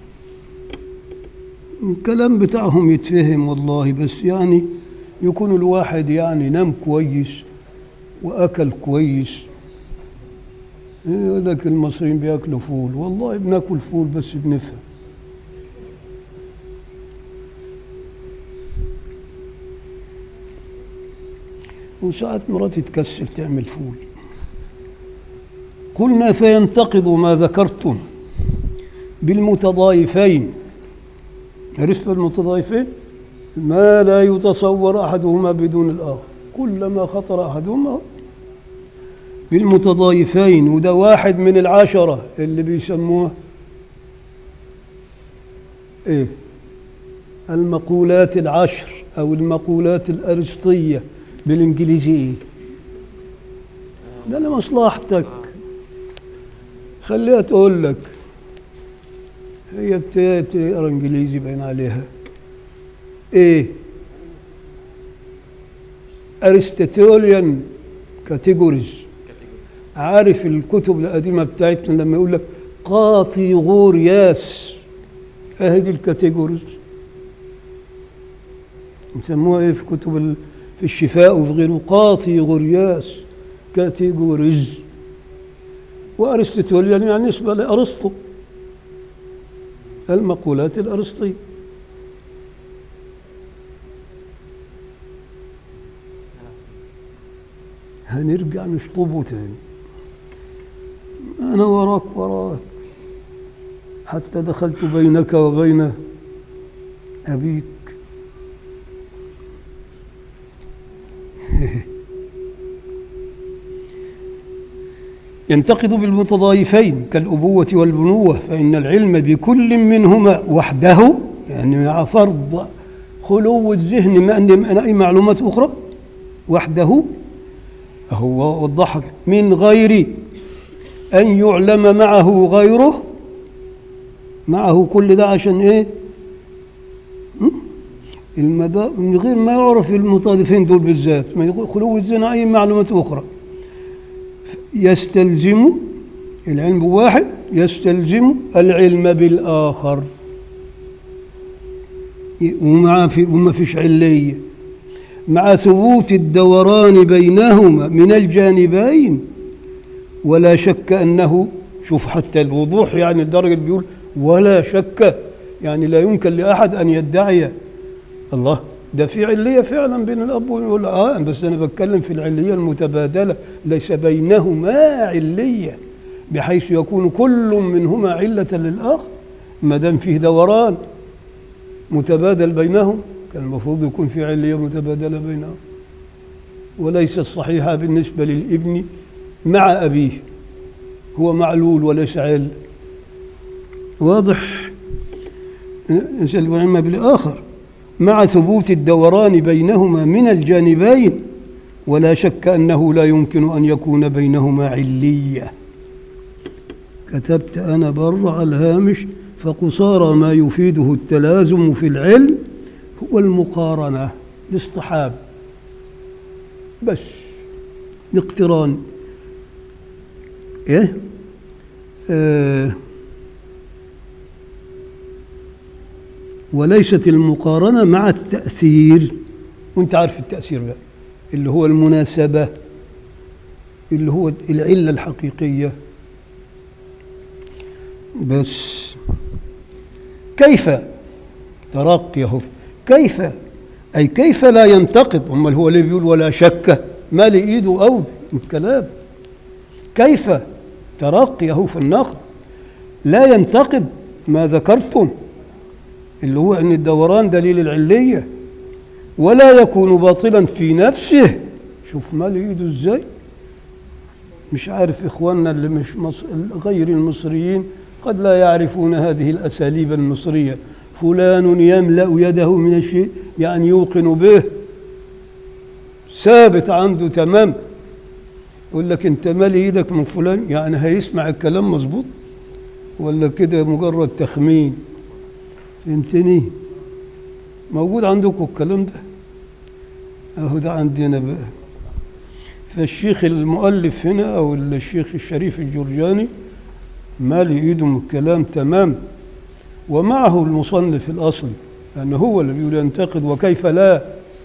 الكلام بتاعهم يتفهم والله بس يعني يكون الواحد يعني نام كويس وأكل كويس يقول لك المصريين بياكلوا فول والله بناكل فول بس بنفهم وساعات مراتي تكسل تعمل فول قلنا فينتقض ما ذكرتم بالمتضايفين عرفت المتضايفين ما لا يتصور أحدهما بدون الآخر كلما خطر أحدهما بالمتضايفين وده واحد من العشرة اللي بيسموها إيه المقولات العشر أو المقولات الأرسطية بالإنجليزي إيه ده لمصلحتك خليها تقول لك هي بتقرا انجليزي باين عليها ايه ارستوتيليان كاتيجوريز عارف الكتب القديمه بتاعتنا لما يقول لك قاطيغورياس اهي الكاتيجوريز يسموها ايه في كتب ال- في الشفاء وفي غيره قاطيغورياس كاتيجوريز وارسطوتيليان يعني نسبه لارسطو المقولات الأرسطية هنرجع نشطبه تاني أنا وراك وراك حتى دخلت بينك وبين أبيك ينتقد بالمتضايفين كالأبوة والبنوة فإن العلم بكل منهما وحده يعني مع فرض خلو الذهن من من أي معلومات أخرى وحده هو وضحك من غير أن يعلم معه غيره معه كل ده عشان إيه م? المدى من غير ما يعرف المتضايفين دول بالذات ما يقول خلو الذهن أي معلومات أخرى يستلزم العلم واحد يستلزم العلم بالآخر وما في وما فيش علية مع ثبوت الدوران بينهما من الجانبين ولا شك أنه شوف حتى الوضوح يعني لدرجة بيقول ولا شك يعني لا يمكن لأحد أن يدعي الله ده في علية فعلا بين الأب والأم آه بس أنا بتكلم في العلية المتبادلة ليس بينهما علية بحيث يكون كل منهما علة للآخر ما دام فيه دوران متبادل بينهم كان المفروض يكون في علية متبادلة بينهم وليست صحيحة بالنسبة للابن مع أبيه هو معلول وليس عل واضح نسأل العلم بالآخر مع ثبوت الدوران بينهما من الجانبين ولا شك أنه لا يمكن أن يكون بينهما علية كتبت أنا بر على الهامش فقصارى ما يفيده التلازم في العلم هو المقارنة الاصطحاب بس الاقتران ايه آه وليست المقارنة مع التأثير وانت عارف التأثير بقى اللي هو المناسبة اللي هو العلة الحقيقية بس كيف ترقيه كيف أي كيف لا ينتقد أمال هو اللي بيقول ولا شك ما لإيده أو الكلام كيف ترقيه في النقد لا ينتقد ما ذكرتم اللي هو أن الدوران دليل العلية ولا يكون باطلا في نفسه شوف ما لإيده إزاي مش عارف إخواننا اللي مش مص... غير المصريين قد لا يعرفون هذه الأساليب المصرية فلان يملأ يده من الشيء يعني يوقن به ثابت عنده تمام يقول لك انت مالي ايدك من فلان يعني هيسمع الكلام مظبوط ولا كده مجرد تخمين فهمتني موجود عندكم الكلام ده اهو ده عندنا بقى فالشيخ المؤلف هنا او الشيخ الشريف الجرجاني مالي ايده من الكلام تمام ومعه المصنف الاصلي لانه هو اللي بيقول ينتقد وكيف لا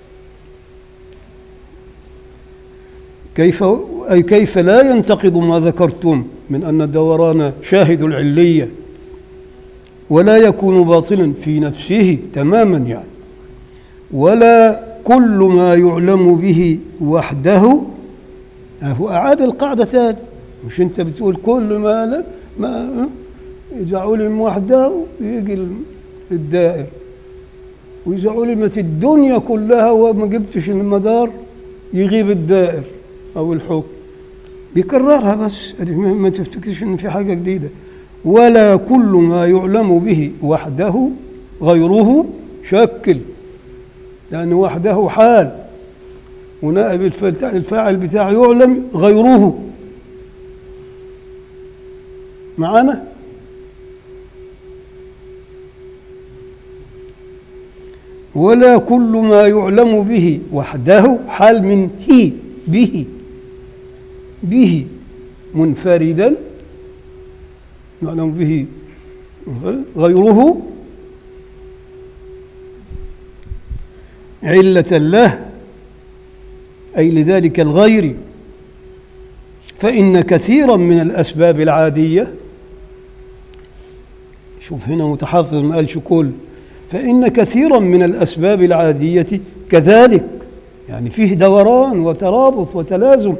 كيف أي كيف لا ينتقد ما ذكرتم من أن الدوران شاهد العلية ولا يكون باطلا في نفسه تماما يعني ولا كل ما يعلم به وحده هو أعاد القاعدة تاني مش أنت بتقول كل ما لا ما إذا علم وحده يجي الدائر وإذا علمت الدنيا كلها وما جبتش المدار يغيب الدائر أو الحكم بيكررها بس ما تفتكرش إن في حاجة جديدة ولا كل ما يعلم به وحده غيره شكل لأن وحده حال ونائب الفاعل بتاعه يعلم غيره معانا ولا كل ما يعلم به وحده حال من هي به به منفردا يعلم به غيره علة له أي لذلك الغير فإن كثيرا من الأسباب العادية شوف هنا متحفظ ما قالش كل فإن كثيرا من الأسباب العادية كذلك يعني فيه دوران وترابط وتلازم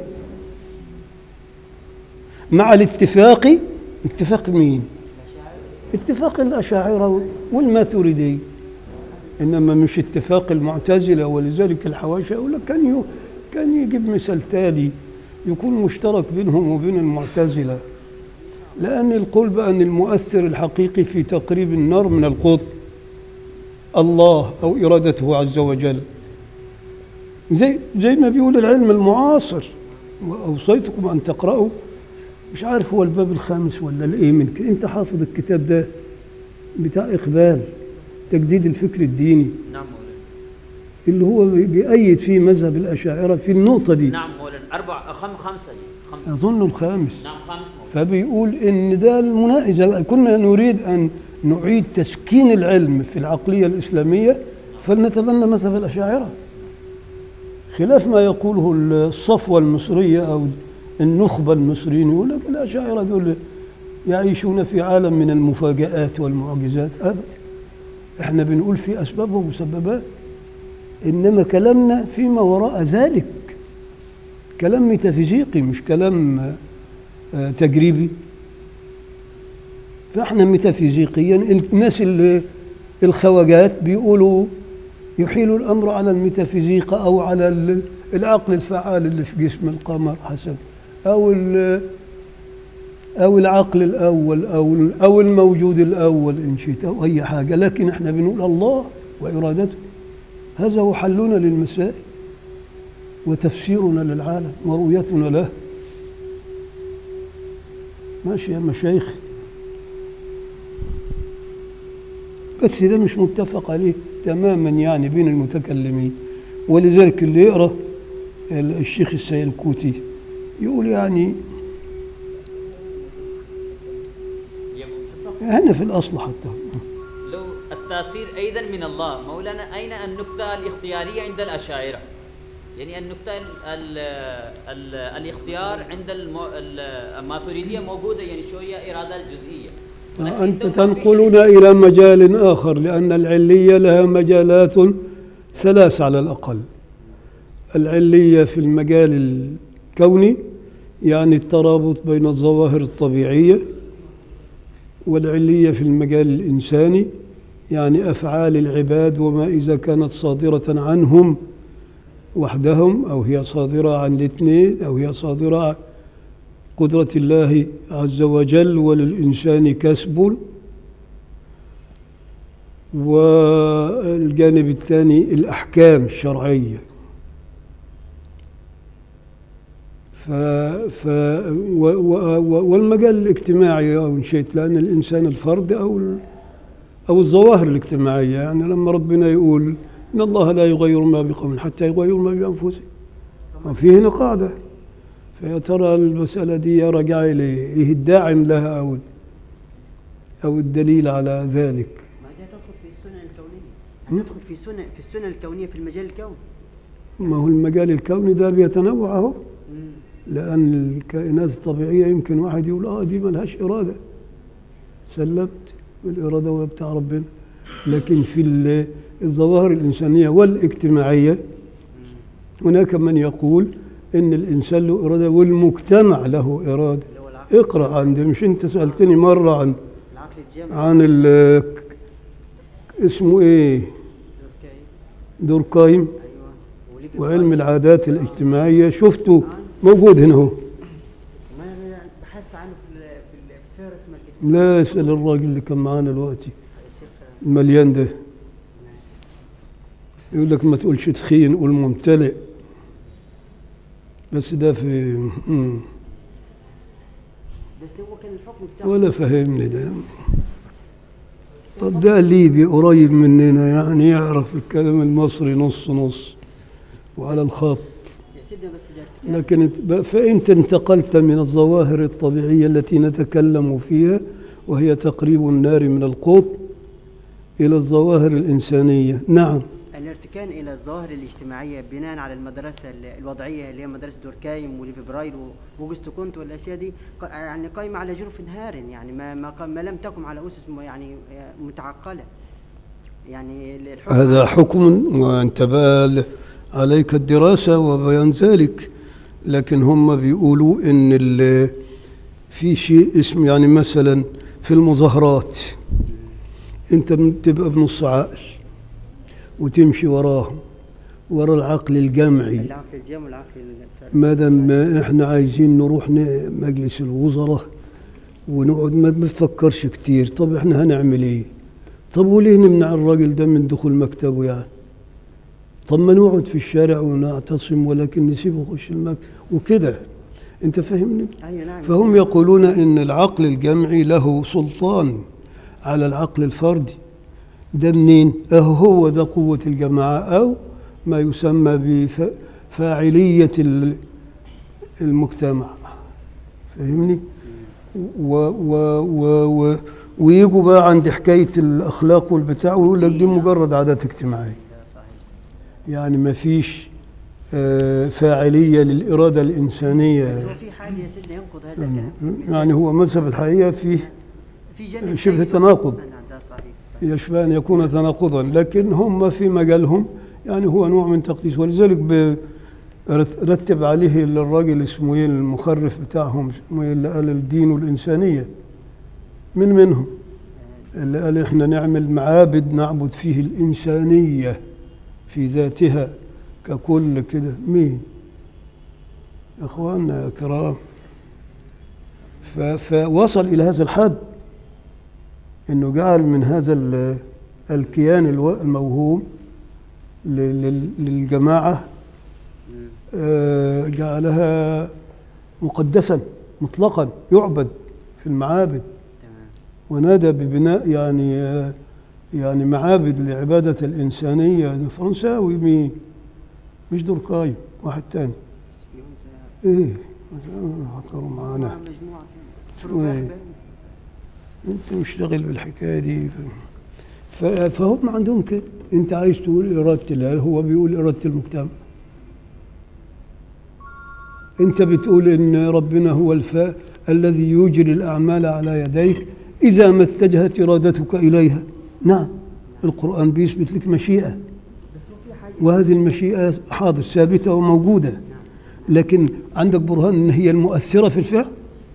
مع الاتفاق اتفاق مين اتفاق الأشاعرة والماتريدي إنما مش اتفاق المعتزلة ولذلك الحواشي يقول لك كان يو كان يجيب مثال تالي يكون مشترك بينهم وبين المعتزلة لأن القول بأن المؤثر الحقيقي في تقريب النار من القطب الله أو إرادته عز وجل زي زي ما بيقول العلم المعاصر وأوصيتكم أن تقرأوا مش عارف هو الباب الخامس ولا الايه من كده انت حافظ الكتاب ده بتاع اقبال تجديد الفكر الديني نعم مولانا اللي هو بيأيد فيه مذهب الأشاعرة في النقطة دي نعم مولانا أربع خم خمسة دي خمسة أظن الخامس نعم خامس مولانا فبيقول إن ده المنا... إذا كنا نريد أن نعيد تسكين العلم في العقلية الإسلامية فلنتبنى مذهب الأشاعرة خلاف ما يقوله الصفوة المصرية أو النخبة المصريين يقول لك الأشاعرة دول يعيشون في عالم من المفاجآت والمعجزات أبدا احنا بنقول في أسباب ومسببات إنما كلامنا فيما وراء ذلك كلام ميتافيزيقي مش كلام آه، تجريبي فاحنا ميتافيزيقيا الناس اللي الخواجات بيقولوا يحيلوا الامر على الميتافيزيقا او على ال- العقل الفعال اللي في جسم القمر حسب او ال- او العقل الاول او ال- او الموجود الاول ان شئت او اي حاجه لكن احنا بنقول الله وارادته هذا هو حلنا للمسائل وتفسيرنا للعالم ورؤيتنا له ماشي يا مشايخ بس ده مش متفق عليه تماما يعني بين المتكلمين ولذلك اللي يقرا ال- الشيخ السيلكوتي يقول يعني هنا في الاصل حتى لو التأثير أيضا من الله مولانا أين النكتة الاختيارية عند الأشاعرة يعني النكتة ال ال ال الاختيار عند المو ال- الماتريدية موجودة يعني شوية إرادة الجزئية ولكن أنت عندهم ما في تنقلنا إلى مجال آخر لأن العلية لها مجالات ثلاث على الأقل العلية في المجال الكوني يعني الترابط بين الظواهر الطبيعية والعلية في المجال الإنساني يعني أفعال العباد وما إذا كانت صادرة عنهم وحدهم أو هي صادرة عن الاثنين أو هي صادرة عن قدرة الله عز وجل وللإنسان كسب والجانب الثاني الأحكام الشرعية ف ف و و و والمجال الاجتماعي أو إن شئت لأن الإنسان الفرد أو ال- أو الظواهر الاجتماعية يعني لما ربنا يقول إن الله لا يغير ما بقوم حتى يغيروا ما بأنفسهم وفي هنا قاعدة فيا ترى المسألة دي راجعة إليه إيه الداعم لها أو أو الدليل على ذلك ما دي تدخل في السنن الكونية هتدخل في سنن في السنن الكونية في المجال الكوني ما هو المجال الكوني ده بيتنوع أهو لأن الكائنات الطبيعية يمكن واحد يقول آه دي ملهاش إرادة سلمت الإرادة وهي بتاع ربنا لكن في ال- الظواهر الإنسانية والاجتماعية هناك من يقول إن الإنسان له إرادة والمجتمع له إرادة اللي هو العقل اقرأ عندي مش أنت سألتني مرة عن العقل الجامعي عن ال اسمه إيه الدركاي دوركايم ايوه وليفي وعلم برايل. العادات الاجتماعية شفته موجود هنا اهو ما انا بحثت عنه في ال- في ال- في فهرس الكتاب لا اسأل الراجل اللي كان معانا دلوقتي الشيخ المليان ده يقول لك ما تقولش تخين قول ممتلئ بس ده في مم. بس هو كان الحكم بتاعه ولا فهمني ده طب ده ليبي قريب مننا يعني يعرف الكلام المصري نص نص وعلى الخط يا سيدنا بس ده ارتكاز. لكن انت- فأنت انتقلت من الظواهر الطبيعية التي نتكلم فيها وهي تقريب النار من القط إلى الظواهر الإنسانية نعم الارتكان الى الظواهر الاجتماعيه بناء على المدرسه ال- الوضعيه اللي هي مدرسه دوركايم وليفي برايل واوجست كونت والاشياء دي ق- يعني قايمه على جرف نهار يعني ما ما, قام- ما لم تقم على اسس م- يعني متعقله يعني ال- الحكم هذا حكم وأنت بقى ل- عليك الدراسة وبيان ذلك لكن هم بيقولوا إن ال- في شيء اسمه يعني مثلا في المظاهرات أنت بتبقى بنص عقل وتمشي وراهم ورا العقل الجمعي العقل الجام والعقل الفردي ما دام احنا عايزين نروح ن- مجلس الوزراء ونقعد ما ما تفكرش كتير طب احنا هنعمل ايه طب وليه نمنع الراجل ده من دخول مكتبه يعني طب ما نقعد في الشارع ونعتصم ولكن نسيبه يخش المكتب وكده انت فاهمني ايوه نعم فهم يقولون ان العقل الجمعي له سلطان على العقل الفردي ده منين اهو هو ده قوة الجماعة او ما يسمى بفاعلية ال- المجتمع فاهمني و و و و ويجوا بقى عند حكاية الأخلاق والبتاع ويقول لك دي مجرد عادات اجتماعية ده صحيح يعني ما فيش آه، فاعلية للإرادة بس الإنسانية هو في حاجه يا سيدنا ينقض هذا الكلام يعني هو مذهب الحقيقة فيه في جانب شبه سيء. تناقض. نعم ده صحيح صحيح. يشبه أن يكون تناقضا لكن هم في مجالهم يعني هو نوع من تقديس ولذلك ب- رت- رتب عليه الراجل اسمه ايه المخرف بتاعهم اسمه ايه اللي قال الدين والإنسانية من منهم اللي قال احنا نعمل معابد نعبد فيه الإنسانية في ذاتها ككل كده مين يا اخواننا يا كرام ف- فوصل إلى هذا الحد انه جعل من هذا ال- الكيان الو- الموهوم ل- لل- للجماعه مم. آه، جعلها مقدسا مطلقا يعبد في المعابد تمام ونادى ببناء يعني آه، يعني معابد لعباده الانسانيه ده فرنساوي مين مش دوركاي واحد تاني سبيونزا ايه فكروا معانا مجموعه مجموعه كده. وين؟ فروباخ باين. انت مشتغل بالحكايه دي ف- فهم عندهم كده انت عايز تقول اراده الله هو بيقول اراده المجتمع انت بتقول ان ربنا هو الفاء الذي يجري الاعمال على يديك اذا ما اتجهت ارادتك اليها نعم القران بيثبت لك مشيئه وهذه المشيئه حاضر ثابته وموجوده لكن عندك برهان ان هي المؤثره في الفعل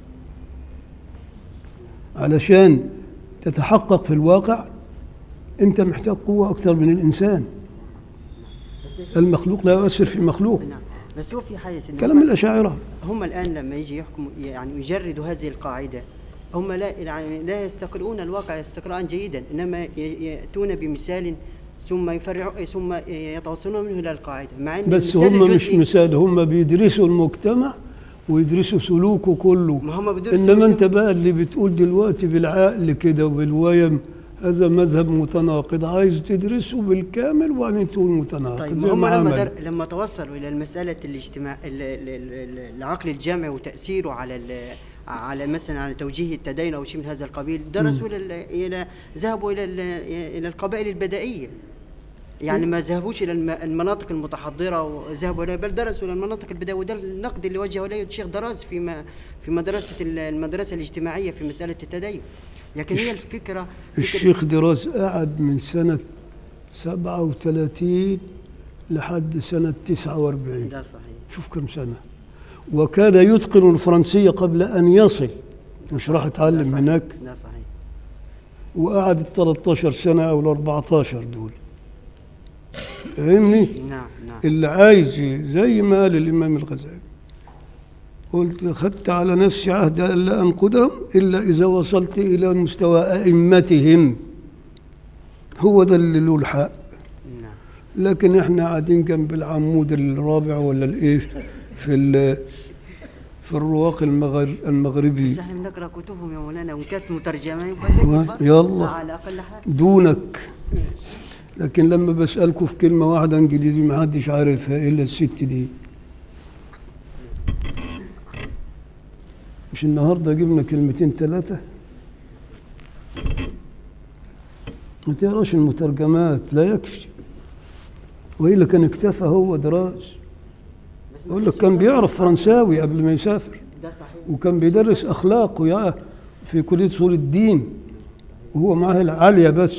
علشان تتحقق في الواقع انت محتاج قوه اكثر من الانسان المخلوق لا يؤثر في المخلوق نعم بس هو في حاجه سيدنا كلام الاشاعره هم الآن لما يجي يحكموا يعني يجردوا هذه القاعدة هم لا يعني لا يستقرؤون الواقع استقراء جيدا إنما ي- يأتون بمثال ثم يفرعوا ثم يتوصلون منه إلى القاعدة مع أن بس المثال هم مش الجزئي- مثال هم بيدرسوا المجتمع ويدرسوا سلوكه كله ما هم بيدرسوا انما انت المجتمع. بقى اللي بتقول دلوقتي بالعقل كده وبالويم هذا مذهب متناقض عايز تدرسه بالكامل وبعدين تقول متناقض طيب زي ما هم ما لما عمل در... لما توصلوا الى المساله الاجتماع ال- ال- ال- ال- العقل الجامعي وتاثيره على ال... على مثلا على توجيه التدين او شيء من هذا القبيل درسوا الى ال- الى ذهبوا الى ال... الى القبائل البدائيه يعني ما ذهبوش الى الم- المناطق المتحضره وذهبوا الى بل درسوا الى المناطق البدائيه وده النقد اللي وجهه اليه الشيخ دراز في ما في مدرسه ال- المدرسه الاجتماعيه في مساله التدين لكن هي الفكره فكرة الشيخ دراز قعد من سنة 37 لحد سنة 49 ده صحيح شوف كم سنة وكان يتقن الفرنسية قبل أن يصل مش راح ده يتعلم صحيح. هناك ده صحيح وقعد ال 13 سنة أو ال 14 دول فاهمني؟ نعم نعم اللي عايز زي ما قال الإمام الغزالي قلت أخذت على نفسي عهد ألا أنقدهم إلا إذا وصلت إلى مستوى أئمتهم هو ده اللي له الحق نعم لكن احنا قاعدين جنب العمود الرابع ولا الايه في ال- في الرواق المغر المغربي بس احنا بنقرا كتبهم يا مولانا وان كانت مترجمه يبقى زي و- برضه. يلا. على اقل حاجه دونك لكن لما بسألكوا في كلمة واحدة انجليزي ما حدش عارفها الا الست دي مش النهارده جبنا كلمتين ثلاثة ما تقراش المترجمات لا يكفي والا كان اكتفى هو دراس يقول لك كان بيعرف فرنساوي قبل ما يسافر ده صحيح وكان بيدرس اخلاق ويا في كليه اصول الدين وهو معاه العاليه بس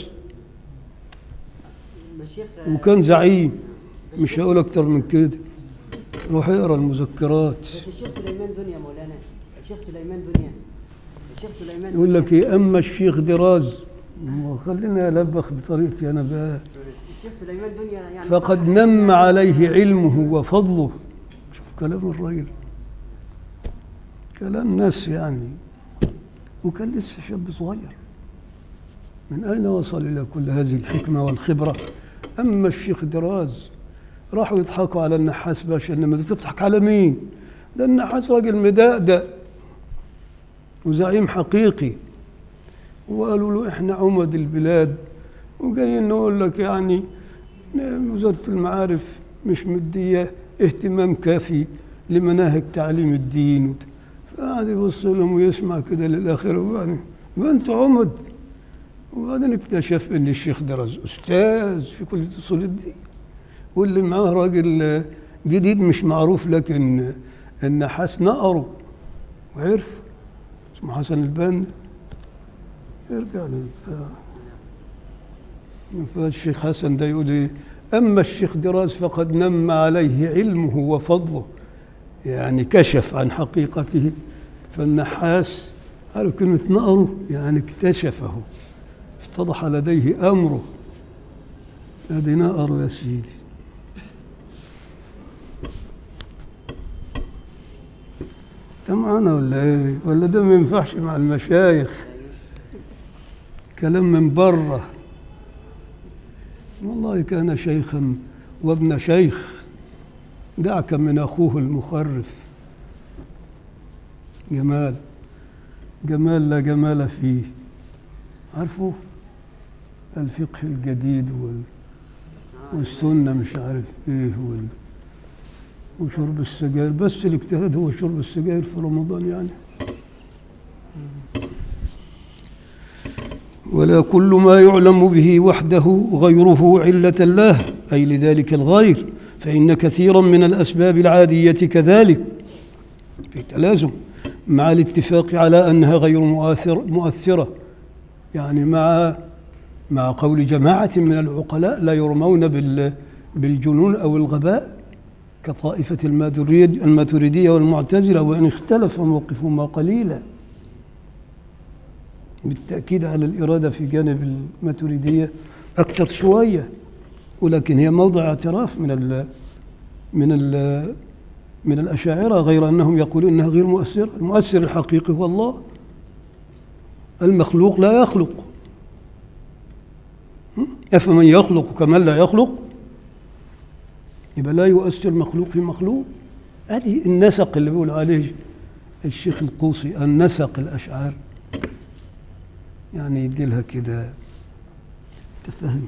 الشيخ وكان زعيم مش هقول اكتر من كده روح اقرا المذكرات بس الشيخ سليمان دنيا مولانا الشيخ سليمان دنيا الشيخ سليمان يقول لك ايه اما الشيخ دراز خلينا البخ بطريقتي انا بقى الشيخ سليمان دنيا يعني فقد صاحب- نم عليه علمه وفضله شوف كلام الراجل كلام ناس يعني وكان لسه شاب صغير من أين وصل إلى كل هذه الحكمة والخبرة أما الشيخ دراز راحوا يضحكوا على النحاس باشا إنما تضحك على مين ده النحاس راجل مدقدق وزعيم حقيقي وقالوا له إحنا عمد البلاد وجايين نقول لك يعني وزارة المعارف مش مدية اهتمام كافي لمناهج تعليم الدين وت- فقعد يبص لهم ويسمع كده للآخر وبعدين ما أنتوا عمد وبعدين اكتشف ان الشيخ دراز استاذ في كليه اصول الدين واللي معاه راجل آه، جديد مش معروف لكن النحاس نقره وعرف اسمه حسن البنا يرجع للبتاع فالشيخ حسن ده يقول ايه اما الشيخ دراز فقد نم عليه علمه وفضله يعني كشف عن حقيقته فالنحاس قالوا كلمة نقره يعني اكتشفه اتضح لديه أمره ادي نقر يا سيدي انت معانا ولا ايه ولا ده ما ينفعش مع المشايخ كلام من بره والله كان شيخا وابن شيخ دعك من اخوه المخرف جمال جمال لا جمال فيه عارفه الفقه الجديد وال والسنة مش عارف ايه وال وشرب السجاير بس الاجتهاد هو شرب السجاير في رمضان يعني ولا كل ما يعلم به وحده غيره علة له أي لذلك الغير فإن كثيرا من الأسباب العادية كذلك في تلازم مع الاتفاق على أنها غير مؤثر مؤثرة يعني مع مع قول جماعة من العقلاء لا يرمون بال بالجنون أو الغباء كطائفة الماتريد الماتريدية والمعتزلة وإن اختلف موقفهما قليلا بالتأكيد على الإرادة في جانب الماتريدية أكثر شوية ولكن هي موضع اعتراف من ال من ال من الأشاعرة غير أنهم يقولون أنها غير مؤثرة المؤثر الحقيقي هو الله المخلوق لا يخلق أفمن يخلق كمن لا يخلق يبقى لا يؤثر مخلوق في مخلوق هذه النسق اللي بيقول عليه الشيخ القوصي النسق الأشعار يعني يدي لها كده تفهم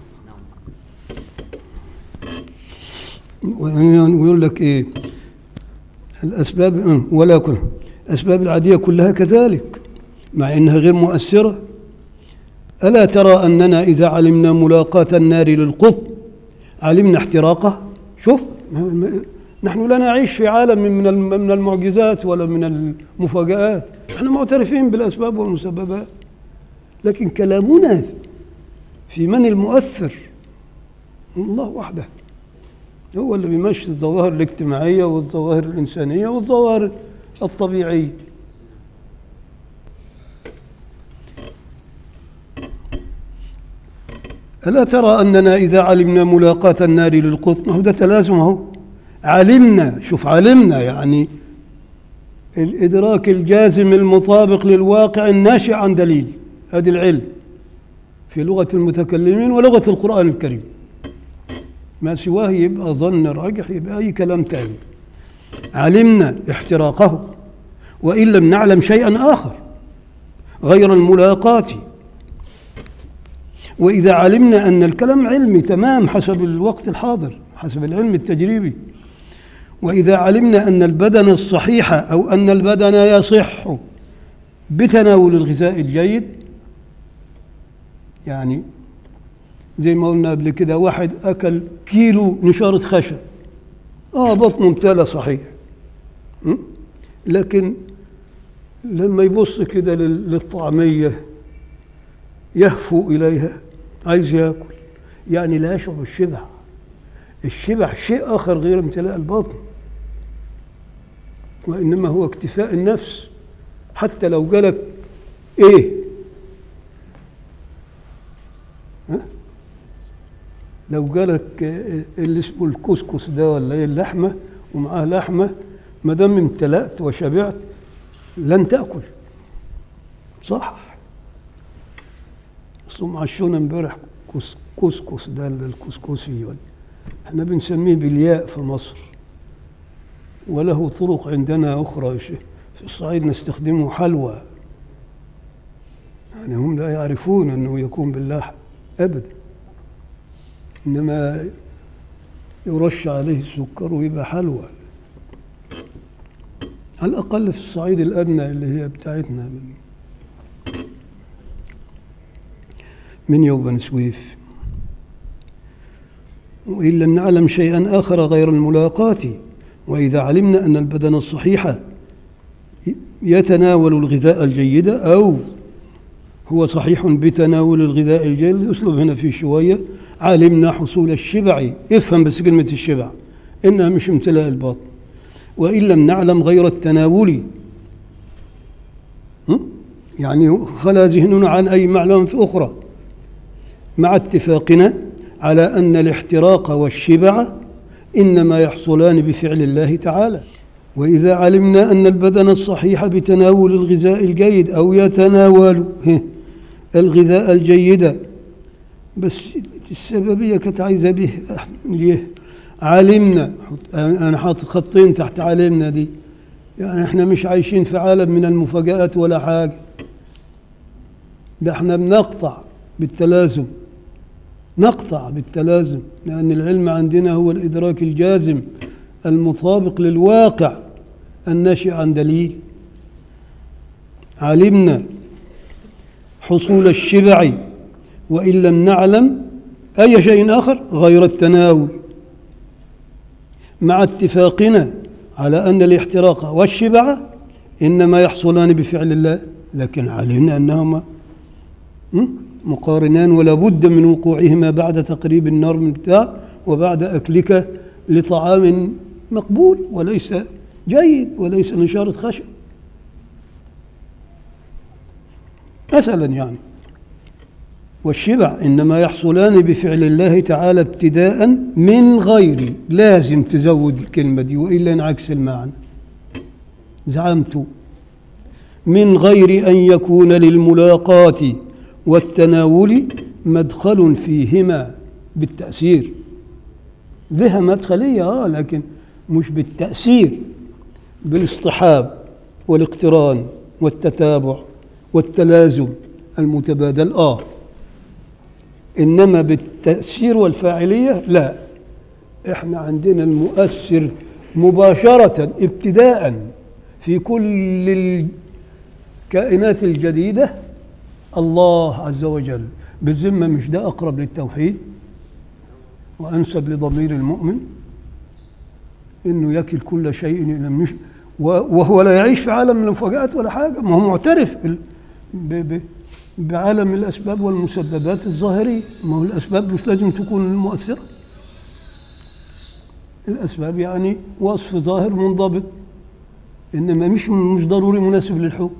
ويقول لك ايه الاسباب ولكن الاسباب العاديه كلها كذلك مع انها غير مؤثره الا ترى اننا اذا علمنا ملاقاه النار للقطب علمنا احتراقه شوف نحن لا نعيش في عالم من من المعجزات ولا من المفاجآت نحن معترفين بالاسباب والمسببات لكن كلامنا في من المؤثر الله وحده هو اللي بيمشي الظواهر الاجتماعية والظواهر الإنسانية والظواهر الطبيعية ألا ترى أننا إذا علمنا ملاقاة النار للقطن هو ده تلازم أهو علمنا شوف علمنا يعني الإدراك الجازم المطابق للواقع الناشئ عن دليل هذا العلم في لغة المتكلمين ولغة القرآن الكريم ما سواه يبقى ظن راجح يبقى أي كلام تاني علمنا احتراقه وإن لم نعلم شيئا آخر غير الملاقاة وإذا علمنا أن الكلام علمي تمام حسب الوقت الحاضر حسب العلم التجريبي وإذا علمنا أن البدن الصحيح أو أن البدن يصح بتناول الغذاء الجيد يعني زي ما قلنا قبل كده واحد أكل كيلو نشارة خشب آه بطنه امتلى صحيح م? لكن لما يبص كده لل- للطعمية يهفو إليها عايز ياكل يعني لا يشعر بالشبع الشبع شيء آخر غير امتلاء البطن وإنما هو اكتفاء النفس حتى لو جالك إيه ها؟ لو جالك آه، اللي اسمه الكسكس ده ولا ايه اللحمه ومعاه لحمه ما دام امتلأت وشبعت لن تاكل صح اصلهم عشونا امبارح كس- كسكس ده اللي الكسكسي ولا احنا بنسميه بالياء في مصر وله طرق عندنا اخرى ش- في الصعيد نستخدمه حلوى يعني هم لا يعرفون انه يكون باللحم ابدا انما يرش عليه السكر ويبقى حلوى على الاقل في الصعيد الادنى اللي هي بتاعتنا من منيا وبن سويف وإن لم نعلم شيئا آخر غير الملاقاة وإذا علمنا أن البدن الصحيح يتناول الغذاء الجيد أو هو صحيح بتناول الغذاء الجيد أسلوب هنا في شوية علمنا حصول الشبع افهم بس كلمة الشبع إنها مش امتلاء الباطن وإن لم نعلم غير التناول م? يعني خلا ذهننا عن أي معلومة أخرى مع اتفاقنا على أن الاحتراق والشبع إنما يحصلان بفعل الله تعالى وإذا علمنا أن البدن الصحيح بتناول الغذاء الجيد أو يتناول هه، الغذاء الجيد بس السببية كانت عايزة به ليه علمنا حط- أنا حاطط خطين تحت علمنا دي يعني احنا مش عايشين في عالم من المفاجآت ولا حاجة ده احنا بنقطع بالتلازم نقطع بالتلازم لأن العلم عندنا هو الإدراك الجازم المطابق للواقع الناشئ عن دليل علمنا حصول الشبع وإن لم نعلم أي شيء آخر غير التناول مع اتفاقنا على أن الاحتراق والشبع إنما يحصلان بفعل الله لكن علمنا أنهما م? مقارنان ولا بد من وقوعهما بعد تقريب النار من بتاع وبعد أكلك لطعام مقبول وليس جيد وليس نشارة خشب مثلا يعني والشبع إنما يحصلان بفعل الله تعالى ابتداء من غير لازم تزود الكلمة دي وإلا ينعكس المعنى زعمت من غير أن يكون للملاقاة والتناول مدخل فيهما بالتأثير ذها مدخلية آه لكن مش بالتأثير بالاصطحاب والاقتران والتتابع والتلازم المتبادل آه إنما بالتأثير والفاعلية لا إحنا عندنا المؤثر مباشرة ابتداء في كل الكائنات الجديدة الله عز وجل بالذمة مش ده أقرب للتوحيد وأنسب لضمير المؤمن إنه يكل كل شيء إلى مش وهو لا يعيش في عالم المفاجآت ولا حاجة ما هو معترف بال ب ب بعالم الأسباب والمسببات الظاهرية ما هو الأسباب مش لازم تكون المؤثرة الأسباب يعني وصف ظاهر منضبط إنما مش مش ضروري مناسب للحكم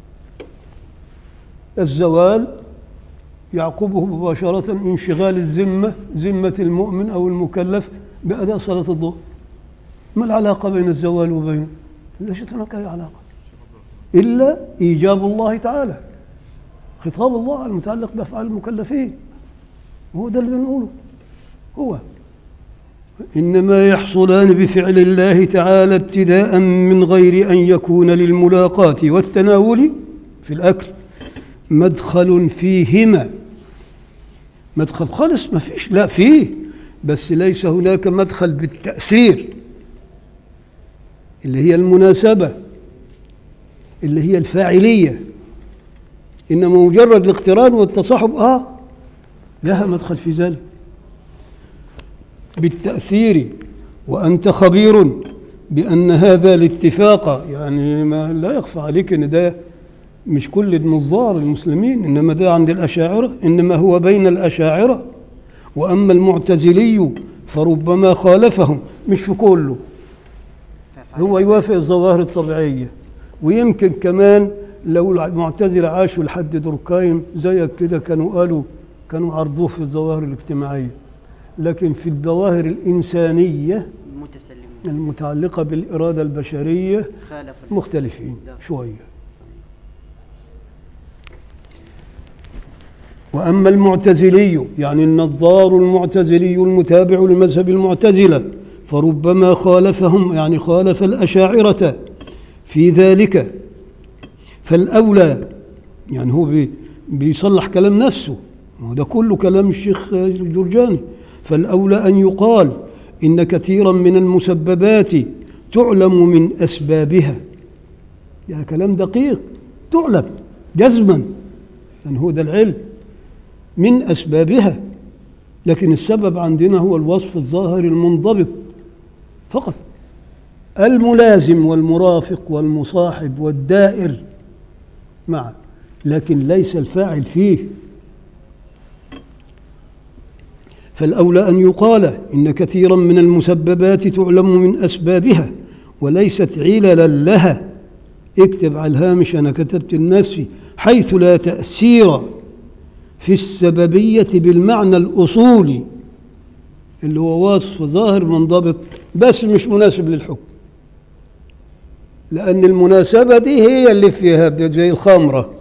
الزوال يعقبه مباشرة انشغال الذمة ذمة المؤمن أو المكلف بأداء صلاة الظهر ما العلاقة بين الزوال وبين ليست هناك أي علاقة إلا إيجاب الله تعالى خطاب الله المتعلق بأفعال المكلفين هو ده اللي بنقوله هو إنما يحصلان بفعل الله تعالى ابتداء من غير أن يكون للملاقاة والتناول في الأكل مدخل فيهما مدخل خالص ما فيش لا فيه بس ليس هناك مدخل بالتأثير اللي هي المناسبة اللي هي الفاعلية إنما مجرد الاقتران والتصاحب آه لها مدخل في ذلك بالتأثير وأنت خبير بأن هذا الاتفاق يعني ما لا يخفى عليك أن ده مش كل النظار المسلمين إنما ده عند الأشاعرة إنما هو بين الأشاعرة وأما المعتزلي فربما خالفهم مش في كله هو يوافق الظواهر الطبيعية ويمكن كمان لو المعتزلة عاشوا لحد دوركايم زيك كده كانوا قالوا كانوا عرضوه في الظواهر الاجتماعية لكن في الظواهر الإنسانية متسلمين المتعلقة بالإرادة البشرية خالف مختلفين شوية وأما المعتزلي يعني النظار المعتزلي المتابع لمذهب المعتزلة فربما خالفهم يعني خالف الأشاعرة في ذلك فالأولى يعني هو بي بيصلح كلام نفسه وده كله كلام الشيخ الجرجاني فالأولى أن يقال إن كثيرا من المسببات تعلم من أسبابها ده كلام دقيق تعلم جزما يعني هو ده العلم من أسبابها لكن السبب عندنا هو الوصف الظاهر المنضبط فقط الملازم والمرافق والمصاحب والدائر معا لكن ليس الفاعل فيه فالأولى أن يقال إن كثيرا من المسببات تعلم من أسبابها وليست عللا لها اكتب على الهامش أنا كتبت لنفسي حيث لا تأثير في السببية بالمعنى الأصولي اللي هو وصف ظاهر منضبط بس مش مناسب للحكم لأن المناسبة دي هي اللي فيها بدأت زي الخمرة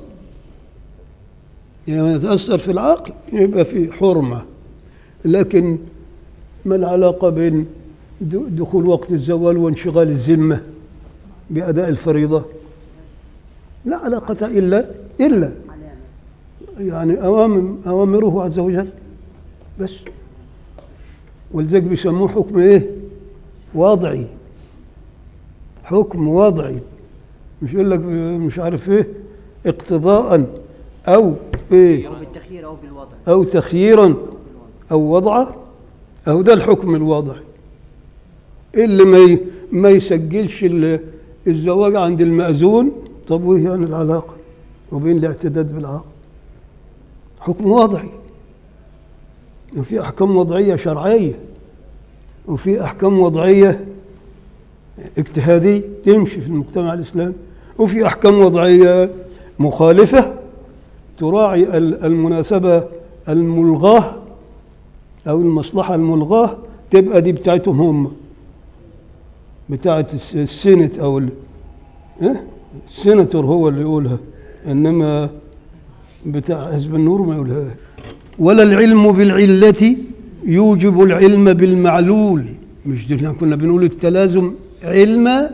يعني يتأثر في العقل يبقى في حرمة لكن ما العلاقة بين د- دخول وقت الزوال وانشغال الذمة بأداء الفريضة لا علاقة إلا إلا يعني أوامر أوامره عز وجل بس ولذلك بيسموه حكم إيه؟ وضعي حكم وضعي مش يقول لك مش عارف إيه اقتضاء أو إيه او بالتخيير او بالوضع أو تخييرا أو وضعه أو ده الحكم الوضعي اللي ما ي- ما يسجلش ال- الزواج عند المأذون طب وإيه يعني العلاقة وبين الاعتداد بالعقل حكم وضعي وفي أحكام وضعية شرعية وفي أحكام وضعية اجتهادية تمشي في المجتمع الإسلامي وفي أحكام وضعية مخالفة تراعي ال- المناسبة الملغاة أو المصلحة الملغاة تبقى دي بتاعتهم هم بتاعت الس- السينت أو ال... إيه؟ السيناتور هو اللي يقولها إنما بتاع حزب النور ما يقولها ولا العلم بالعلة يوجب العلم بالمعلول مش دي احنا كنا بنقول التلازم علما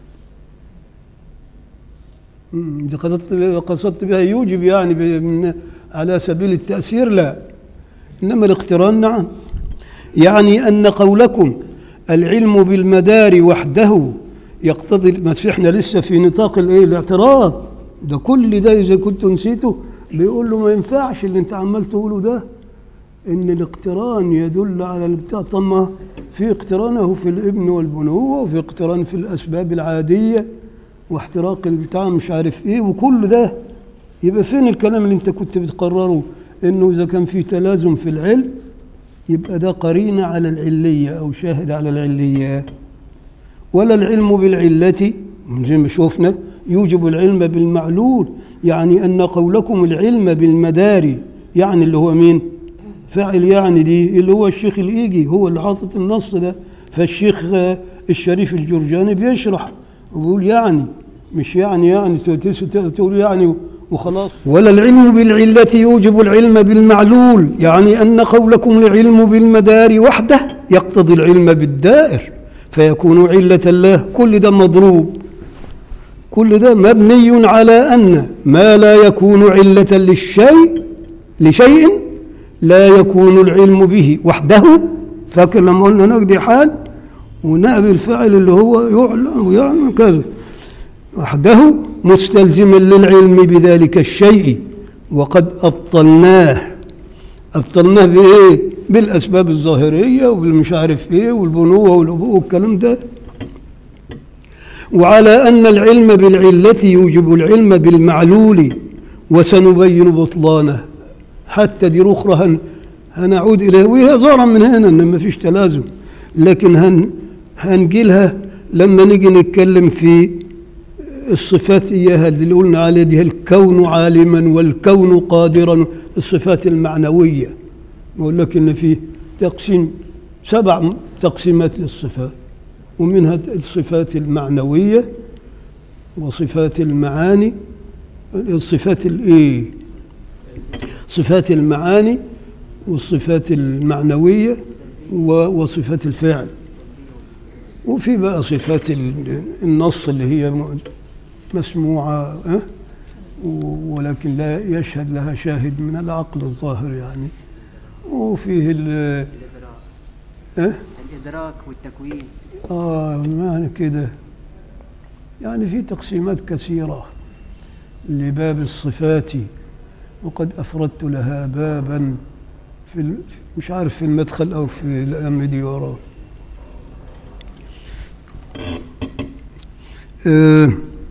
مم، إذا قصدت قصدت بها يوجب يعني ب- من على سبيل التأثير لا إنما الاقتران نعم يعني أن قولكم العلم بالمدار وحده يقتضي بس احنا لسه في نطاق الايه الاعتراض ده كل ده اذا كنت نسيته بيقول له ما ينفعش اللي انت عمال تقوله ده ان الاقتران يدل على البتاع طب ما في اقترانه في الابن والبنوه وفي اقتران في الاسباب العاديه واحتراق البتاع مش عارف ايه وكل ده يبقى فين الكلام اللي انت كنت بتقرره انه اذا كان في تلازم في العلم يبقى ده قرينه على العليه او شاهد على العليه ولا العلم بالعلة زي ما شوفنا يوجب العلم بالمعلول يعني أن قولكم العلم بالمداري يعني اللي هو مين فاعل يعني دي اللي هو الشيخ الإيجي هو اللي حاطط النص ده فالشيخ آه، الشريف الجرجاني بيشرح وبيقول يعني مش يعني يعني تس- تقول يعني وخلاص ولا العلم بالعلة يوجب العلم بالمعلول يعني أن قولكم العلم بالمدار وحده يقتضي العلم بالدائر فيكون علة الله كل ده مضروب كل ده مبني على أن ما لا يكون علة للشيء لشيء لا يكون العلم به وحده فاكر لما قلنا نقضي حال ونائب الفعل اللي هو يعلم ويعلم كذا وحده مستلزما للعلم بذلك الشيء وقد أبطلناه أبطلناه بإيه؟ بالأسباب الظاهرية وبالمش عارف إيه والبنوة والأبوة والكلام ده وعلى أن العلم بالعلة يوجب العلم بالمعلول وسنبين بطلانه حتى دي أخرى هن هنعود إليها وهي ظاهرة من هنا إن ما فيش تلازم لكن هن هنجيلها لما نيجي نتكلم في الصفات إياها اللي قلنا عليها دي الكون عالما والكون قادرا الصفات المعنوية بقول لك إن في تقسيم سبع تقسيمات للصفات ومنها الصفات المعنوية وصفات المعاني الصفات الايه صفات المعاني والصفات المعنوية و- وصفات الفعل وفي بقى صفات ال- النص اللي هي م- مسموعة أه؟ و- ولكن لا يشهد لها شاهد من العقل الظاهر يعني وفيه ال أه؟ الإدراك والتكوين آه معنى كده يعني في تقسيمات كثيرة لباب الصفات وقد أفردت لها بابا في ال- مش عارف في المدخل أو في الأيام دي وراه آه،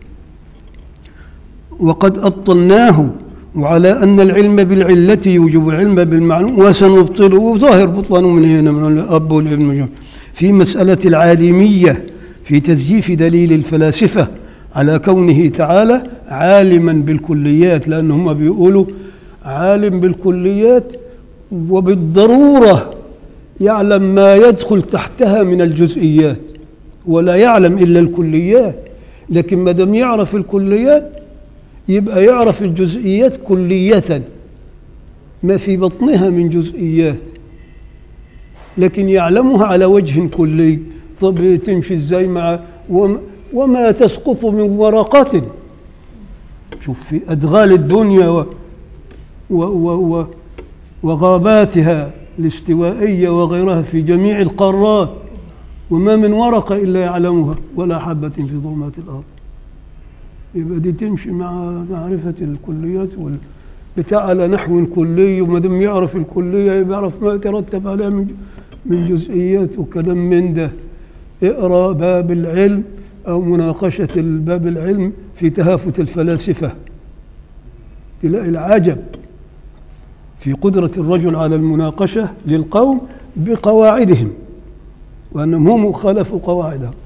وقد أبطلناه وعلى أن العلم بالعلة يوجب العلم بالمعلوم وسنبطله وظاهر بطلانه من هنا من الأب والابن في مسألة العالمية في تزييف دليل الفلاسفة على كونه تعالى عالما بالكليات لأن هم بيقولوا عالم بالكليات وبالضرورة يعلم ما يدخل تحتها من الجزئيات ولا يعلم إلا الكليات لكن ما دام يعرف الكليات يبقى يعرف الجزئيات كلية ما في بطنها من جزئيات لكن يعلمها على وجه كلي طب تمشي ازاي مع وما, وما تسقط من ورقة شوف في أدغال الدنيا و و و و وغاباتها الاستوائية وغيرها في جميع القارات وما من ورقة إلا يعلمها ولا حبة في ظلمات الأرض يبقى دي تمشي مع معرفة الكليات وال بتاع على نحو كلي وما دام يعرف الكلية يبقى يعرف ما يترتب عليها من من جزئيات وكلام من ده اقرا باب العلم أو مناقشة الباب العلم في تهافت الفلاسفة تلاقي العجب في قدرة الرجل على المناقشة للقوم بقواعدهم وأنهم هم خالفوا قواعدهم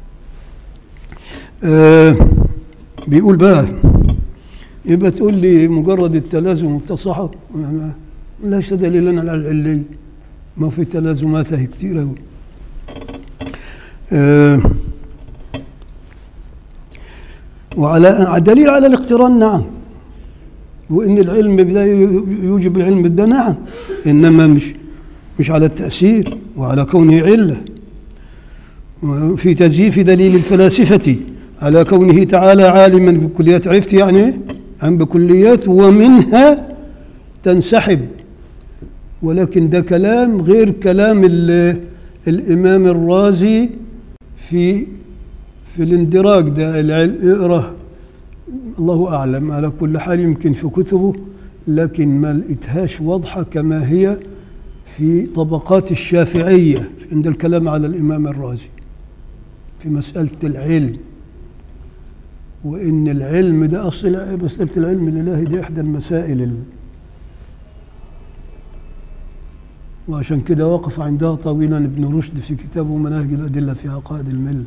آه بيقول بقى يبقى تقول لي مجرد التلازم والتصاحب ما- ما- ليس دليلا على العلية ما في تلازماتها كثيرة أوي. آه وعلى دليل على الاقتران نعم وان العلم بدا يوجب العلم ده نعم انما مش مش على التاثير وعلى كونه عله وفي تزييف دليل الفلاسفه على كونه تعالى عالما بكليات عرفت يعني إيه؟ عن بكليات ومنها تنسحب ولكن ده كلام غير كلام ال- الامام الرازي في في الاندراج ده العلم اقرا الله اعلم على كل حال يمكن في كتبه لكن ما لقيتهاش واضحه كما هي في طبقات الشافعيه عند الكلام على الامام الرازي في مساله العلم وان العلم ده اصل الع- مساله العلم الالهي دي احدى المسائل ال- وعشان كده وقف عندها طويلا ابن رشد في كتابه مناهج الادله في عقائد المله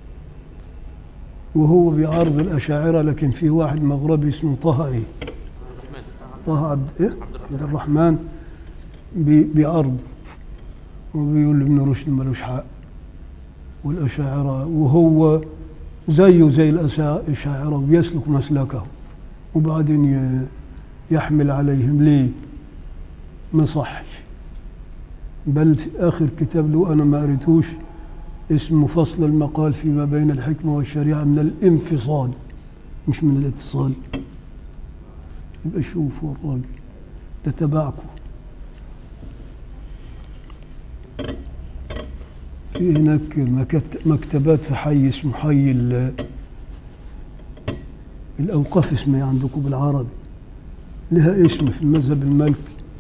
وهو بيعارض الأشاعرة لكن في واحد مغربي اسمه طه إيه؟ طه عبد إيه؟ عبد الرحمن بي- بيعارض وبيقول ابن رشد ملوش حق والأشاعرة وهو زيه زي الأشا- الأشاعرة وبيسلك مسلكه وبعدين ي- يحمل عليهم ليه؟ ما صحش بل في آخر كتاب له أنا ما قريتوش اسمه فصل المقال فيما بين الحكمة والشريعة من الانفصال مش من الاتصال يبقى شوفوا الراجل ده تبعكم في هناك مكت- مكتبات في حي اسمه حي ال- الأوقاف اسمها إيه عندكم بالعربي لها اسم في المذهب المالكي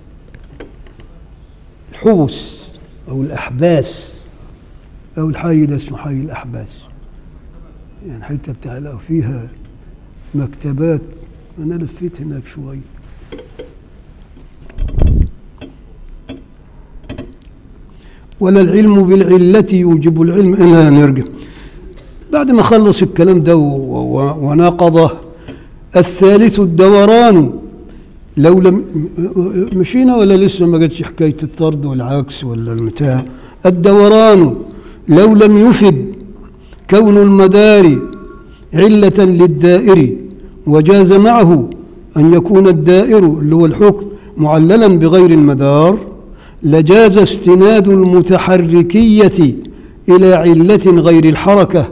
الحوس أو الأحباس أو الحي ده اسمه حي الأحباس يعني الحتة بتاع الأو فيها مكتبات أنا لفيت هناك شوية ولا العلم بالعلة يوجب العلم إلا نرجع بعد ما خلص الكلام ده و- و- وناقضه الثالث الدوران لو لم مشينا ولا لسه ما جاتش حكايه الطرد والعكس ولا المتاع الدوران لو لم يفد كون المدار علة للدائر وجاز معه أن يكون الدائر اللي هو الحكم معللا بغير المدار لجاز استناد المتحركية إلى علة غير الحركة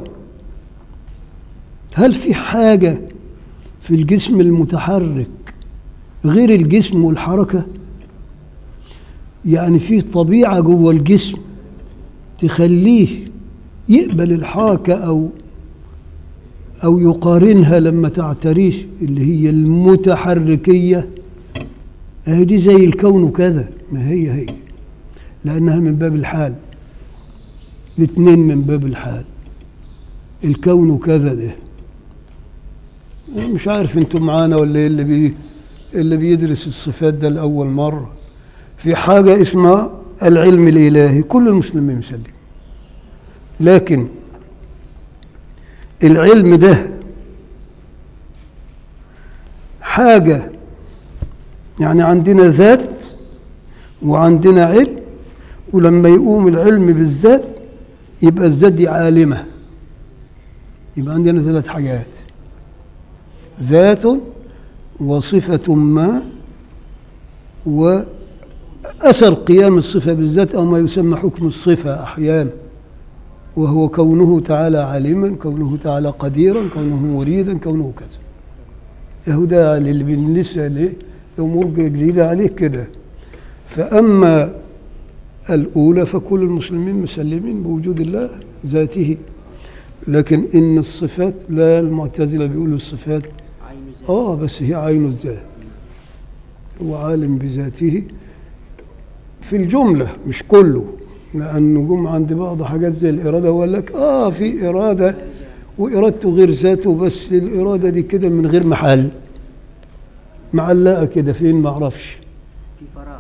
هل في حاجة في الجسم المتحرك غير الجسم والحركة يعني في طبيعة جوه الجسم تخليه يقبل الحركة أو أو يقارنها لما تعتريش اللي هي المتحركية أهي دي زي الكون كذا ما هي هي لأنها من باب الحال الاثنين من باب الحال الكون كذا ده مش عارف انتم معانا ولا ايه اللي بي اللي بيدرس الصفات ده لأول مرة في حاجة اسمها العلم الإلهي كل المسلمين مسلم لكن العلم ده حاجة يعني عندنا ذات وعندنا علم ولما يقوم العلم بالذات يبقى الذات دي عالمة يبقى عندنا ثلاث حاجات ذات وصفة ما وأثر قيام الصفة بالذات أو ما يسمى حكم الصفة أحيانا وهو كونه تعالى عالما كونه تعالى قديرا كونه مريدا كونه كذا يهو ده اللي بالنسبة ليه أمور جديدة عليه كده فأما الأولى فكل المسلمين مسلمين بوجود الله ذاته لكن إن الصفات لا المعتزلة بيقولوا الصفات عين ذات آه بس هي عين الذات هو عالم بذاته في الجملة مش كله لأنه جم عند بعض حاجات زي الإرادة وقال لك آه في إرادة وإرادته غير ذاته بس الإرادة دي كده من غير محل معلقة كده فين ما أعرفش في فراغ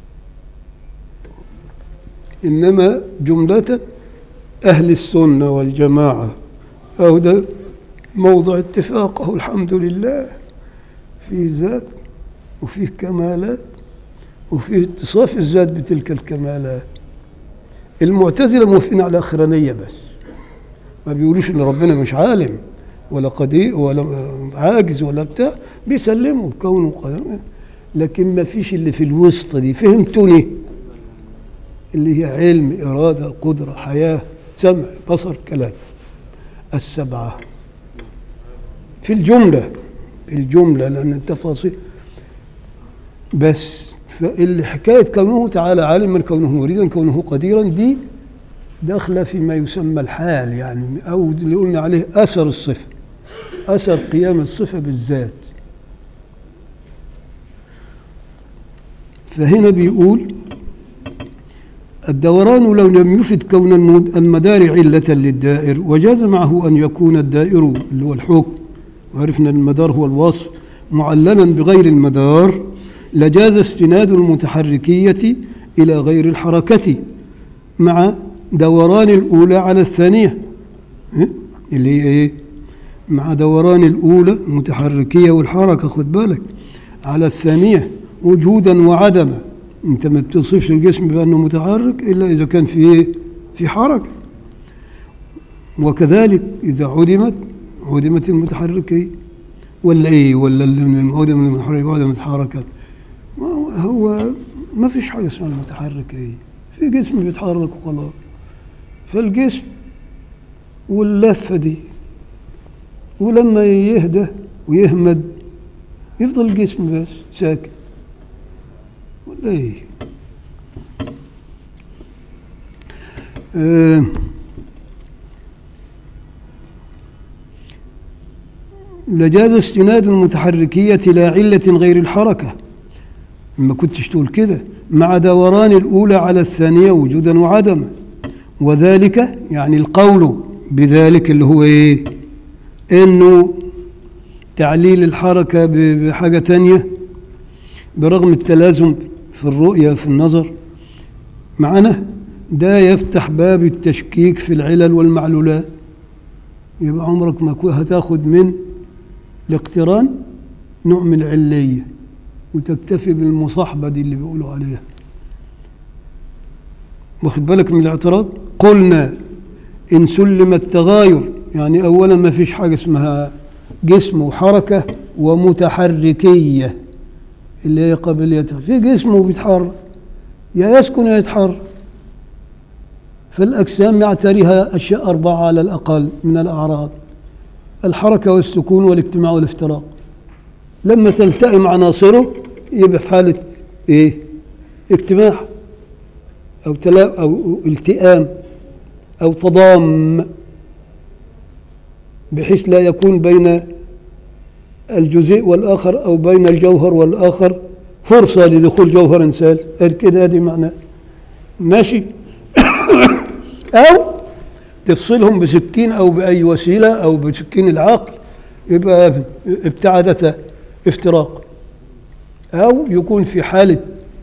إنما جملة أهل السنة والجماعة أو ده موضع اتفاقه الحمد لله في ذات وفيه كمالات وفيه اتصاف الذات بتلك الكمالات المعتزلة موافقين على الأخرانية بس ما بيقولوش إن ربنا مش عالم ولا قدير ولا عاجز ولا بتاع بيسلموا كونه قدير لكن ما فيش اللي في الوسط دي فهمتوني اللي هي علم إرادة قدرة حياة سمع بصر كلام السبعة في الجملة في الجملة لأن التفاصيل بس فاللي حكاية كونه تعالى عالما كونه مريدا كونه قديرا دي داخلة فيما يسمى الحال يعني أو اللي قلنا عليه أثر الصفة أثر قيام الصفة بالذات فهنا بيقول الدوران لو لم يفد كون المد- المدار علة للدائر وجاز معه أن يكون الدائر اللي هو الحكم وعرفنا أن المدار هو الوصف معللا بغير المدار لجاز استناد المتحركية إلى غير الحركة مع دوران الأولى على الثانية إيه؟ اللي هي إيه؟ مع دوران الأولى المتحركية والحركة خد بالك على الثانية وجودا وعدما انت ما توصفش الجسم بأنه متحرك إلا إذا كان في إيه؟ في حركة وكذلك إذا عدمت عدمت المتحركية ولا إيه ولا اللي عدم المتحرك وعدمت الحركة ما هو- هو ما فيش حاجة اسمها المتحركية في جسم بيتحرك وخلاص فالجسم واللفة دي ولما يهدى ويهمد يفضل الجسم بس ساكن ولا ايه آه لجاز استناد المتحركية لا علة غير الحركة ما كنتش تقول كده مع دوران الأولى على الثانية وجودا وعدما وذلك يعني القول بذلك اللي هو ايه انه تعليل الحركة ب- بحاجة تانية برغم التلازم في الرؤية في النظر معنا ده يفتح باب التشكيك في العلل والمعلولات يبقى عمرك ما كو- هتاخد من الاقتران نوع من العلية وتكتفي بالمصاحبة دي اللي بيقولوا عليها واخد بالك من الاعتراض قلنا إن سلم التغاير يعني أولا ما فيش حاجة اسمها جسم وحركة ومتحركية اللي هي قابلية في جسم وبيتحرك يا يسكن يا يتحرك فالأجسام يعتريها أشياء أربعة على الأقل من الأعراض الحركة والسكون والاجتماع والافتراق لما تلتئم عناصره يبقى في حالة إيه؟ اجتماع أو تلا أو التئام أو تضام بحيث لا يكون بين الجزيء والآخر أو بين الجوهر والآخر فرصة لدخول جوهر ثالث قال كده هذه معناه ماشي أو تفصلهم بسكين أو بأي وسيلة أو بسكين العقل يبقى ابتعدتا افتراق أو يكون في حالة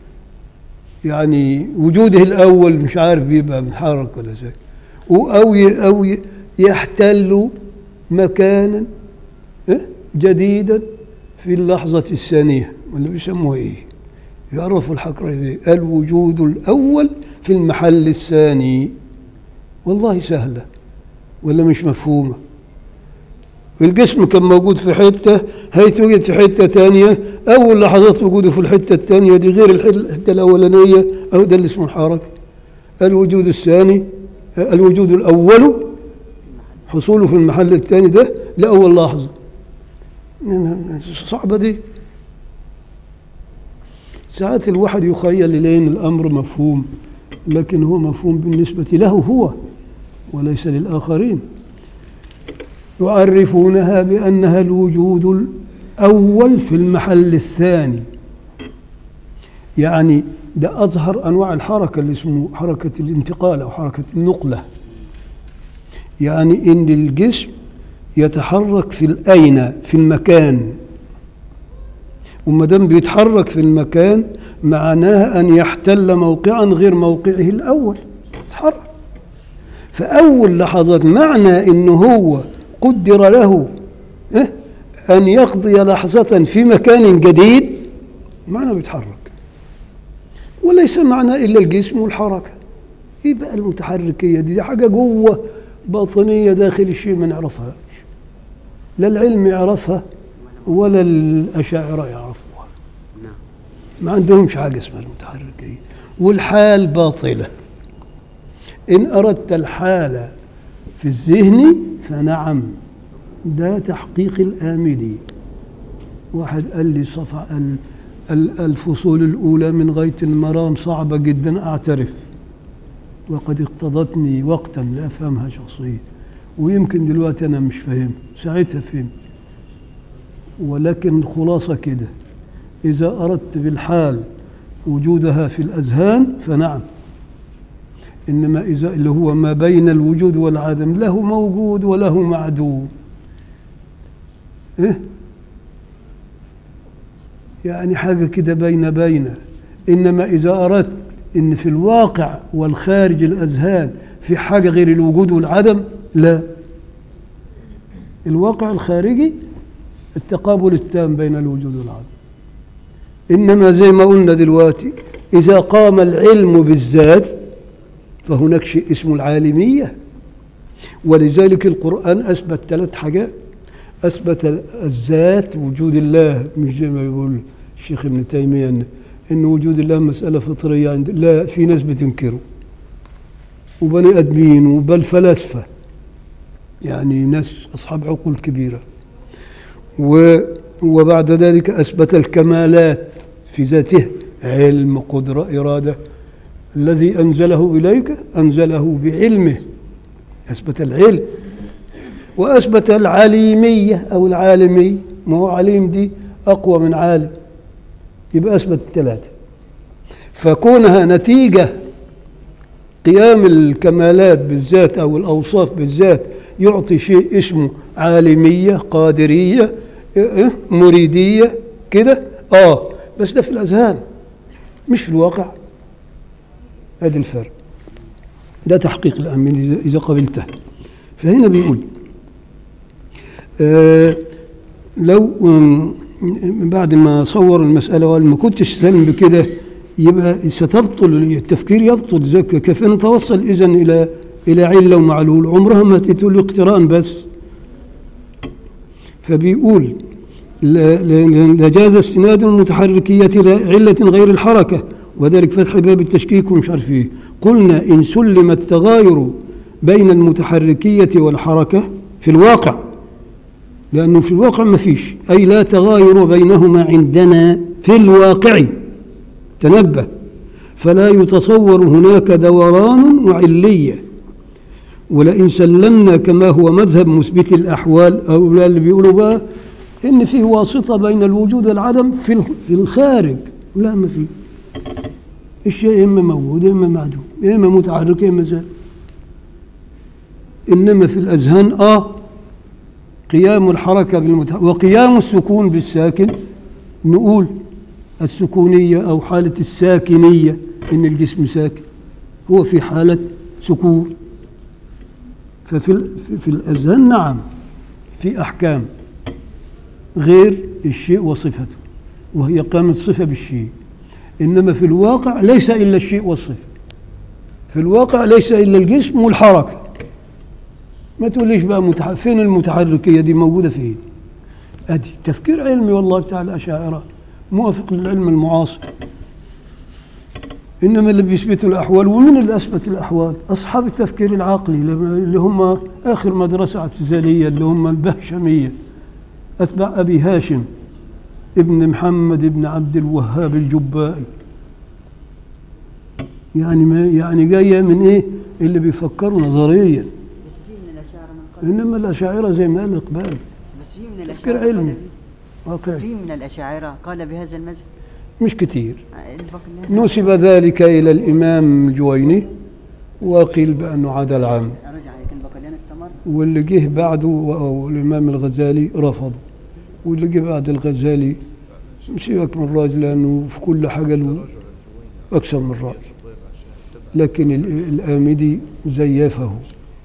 يعني وجوده الأول مش عارف بيبقى محرك ولا زي أو ي- أو ي- يحتل مكانا إيه؟ جديدا في اللحظة الثانية ولا بيسموها إيه؟ يعرفوا الحكرة دي الوجود الأول في المحل الثاني والله سهلة ولا مش مفهومة الجسم كان موجود في حتة هيتوجد في حتة تانية أول لحظات وجوده في الحتة التانية دي غير الح- الحتة الأولانية أو ده اللي اسمه الحركة الوجود الثاني الوجود الأول حصوله في المحل الثاني ده لأول لحظة صعبة دي ساعات الواحد يخيل إليه الأمر مفهوم لكن هو مفهوم بالنسبة له هو وليس للآخرين يعرفونها بأنها الوجود الأول في المحل الثاني يعني ده أظهر أنواع الحركة اللي اسمه حركة الانتقال أو حركة النقلة يعني إن الجسم يتحرك في الأين في المكان وما دام بيتحرك في المكان معناها أن يحتل موقعا غير موقعه الأول يتحرك فأول لحظات معنى إنه هو قدر له إيه؟ أن يقضي لحظة في مكان جديد معنى بيتحرك وليس معنى إلا الجسم والحركة إيه بقى المتحركية دي, دي حاجة جوه باطنية داخل الشيء ما نعرفهاش لا العلم يعرفها ولا الأشاعرة يعرفوها نعم ما عندهمش حاجة اسمها المتحركية والحال باطلة إن أردت الحال في الذهن فنعم ده تحقيق الآمدي واحد قال لي صفع ال- ال- الفصول الأولى من غاية المرام صعبة جدا أعترف وقد اقتضتني وقتا لأفهمها شخصيا ويمكن دلوقتي أنا مش فاهم ساعتها فهمت ولكن خلاصة كده إذا أردت بالحال وجودها في الأذهان فنعم إنما إذا اللي هو ما بين الوجود والعدم له موجود وله معدوم إيه؟ يعني حاجة كده بين بين إنما إذا أردت إن في الواقع والخارج الأذهان في حاجة غير الوجود والعدم لا الواقع الخارجي التقابل التام بين الوجود والعدم إنما زي ما قلنا دلوقتي إذا قام العلم بالذات فهناك شيء اسمه العالمية ولذلك القرآن أثبت ثلاث حاجات أثبت الذات وجود الله مش زي ما يقول الشيخ ابن تيمية إن, إن وجود الله مسألة فطرية عند لا في ناس بتنكره وبني آدمين وبل فلاسفة يعني ناس أصحاب عقول كبيرة و وبعد ذلك أثبت الكمالات في ذاته علم قدرة إرادة الذي أنزله إليك أنزله بعلمه أثبت العلم وأثبت العليمية أو العالمي ما هو عليم دي أقوى من عالم يبقى أثبت الثلاثة فكونها نتيجة قيام الكمالات بالذات أو الأوصاف بالذات يعطي شيء اسمه عالمية قادرية إيه؟ مريدية كده آه بس ده في الأذهان مش في الواقع ادي الفرق ده تحقيق الامن إذا- اذا قبلته فهنا بيقول آه لو آم، بعد ما صور المساله وقال ما كنتش سالم بكده يبقى ستبطل التفكير يبطل زي كيف نتوصل اذا الى الى عله ومعلول عمرها ما تتولي اقتران بس فبيقول لا- لا- لجاز استناد المتحركية إلى علة غير الحركة وذلك فتح باب التشكيك ومش عارف ايه قلنا إن سلم التغاير بين المتحركية والحركة في الواقع لأنه في الواقع ما فيش أي لا تغاير بينهما عندنا في الواقع تنبه فلا يتصور هناك دوران وعلية ولئن سلمنا كما هو مذهب مثبت الأحوال أو اللي بيقولوا بقى إن فيه واسطة بين الوجود والعدم في ال- في الخارج لا ما في الشيء إما موجود إما معدوم إما متحرك إما زال إنما في الأذهان آه قيام الحركة بالمتحرك وقيام السكون بالساكن نقول السكونية أو حالة الساكنية إن الجسم ساكن هو في حالة سكون ففي ال- في- في الأذهان نعم في أحكام غير الشيء وصفته وهي قامت صفة بالشيء إنما في الواقع ليس إلا الشيء والصفة في الواقع ليس إلا الجسم والحركة ما تقوليش بقى متح... فين المتحركية دي موجودة فين أدي تفكير علمي والله بتاع الأشاعرة موافق للعلم المعاصر إنما اللي بيثبتوا الأحوال ومن اللي أثبت الأحوال أصحاب التفكير العقلي لما- اللي هم آخر مدرسة اعتزالية اللي هم البهشمية أتباع أبي هاشم ابن محمد ابن عبد الوهاب الجبائي يعني ما يعني جاية من إيه اللي بيفكروا نظريا بس في من الأشاعرة من قال إنما الأشاعرة زي ما قال إقبال بس في من تفكير الأشاعرة علمي. قال واقعي في من الأشاعرة قال بهذا المذهب مش كتير الباقي نسب ذلك إلى الإمام الجويني وقيل بأنه عدل عنه رجع لكن بقليان استمر واللي جه بعده و- والإمام الغزالي رفض واللي جه بعد الغزالي سيبك من الراجل لأنه في كل حاجة له أكثر من رأي لكن ال- الآمدي زيفه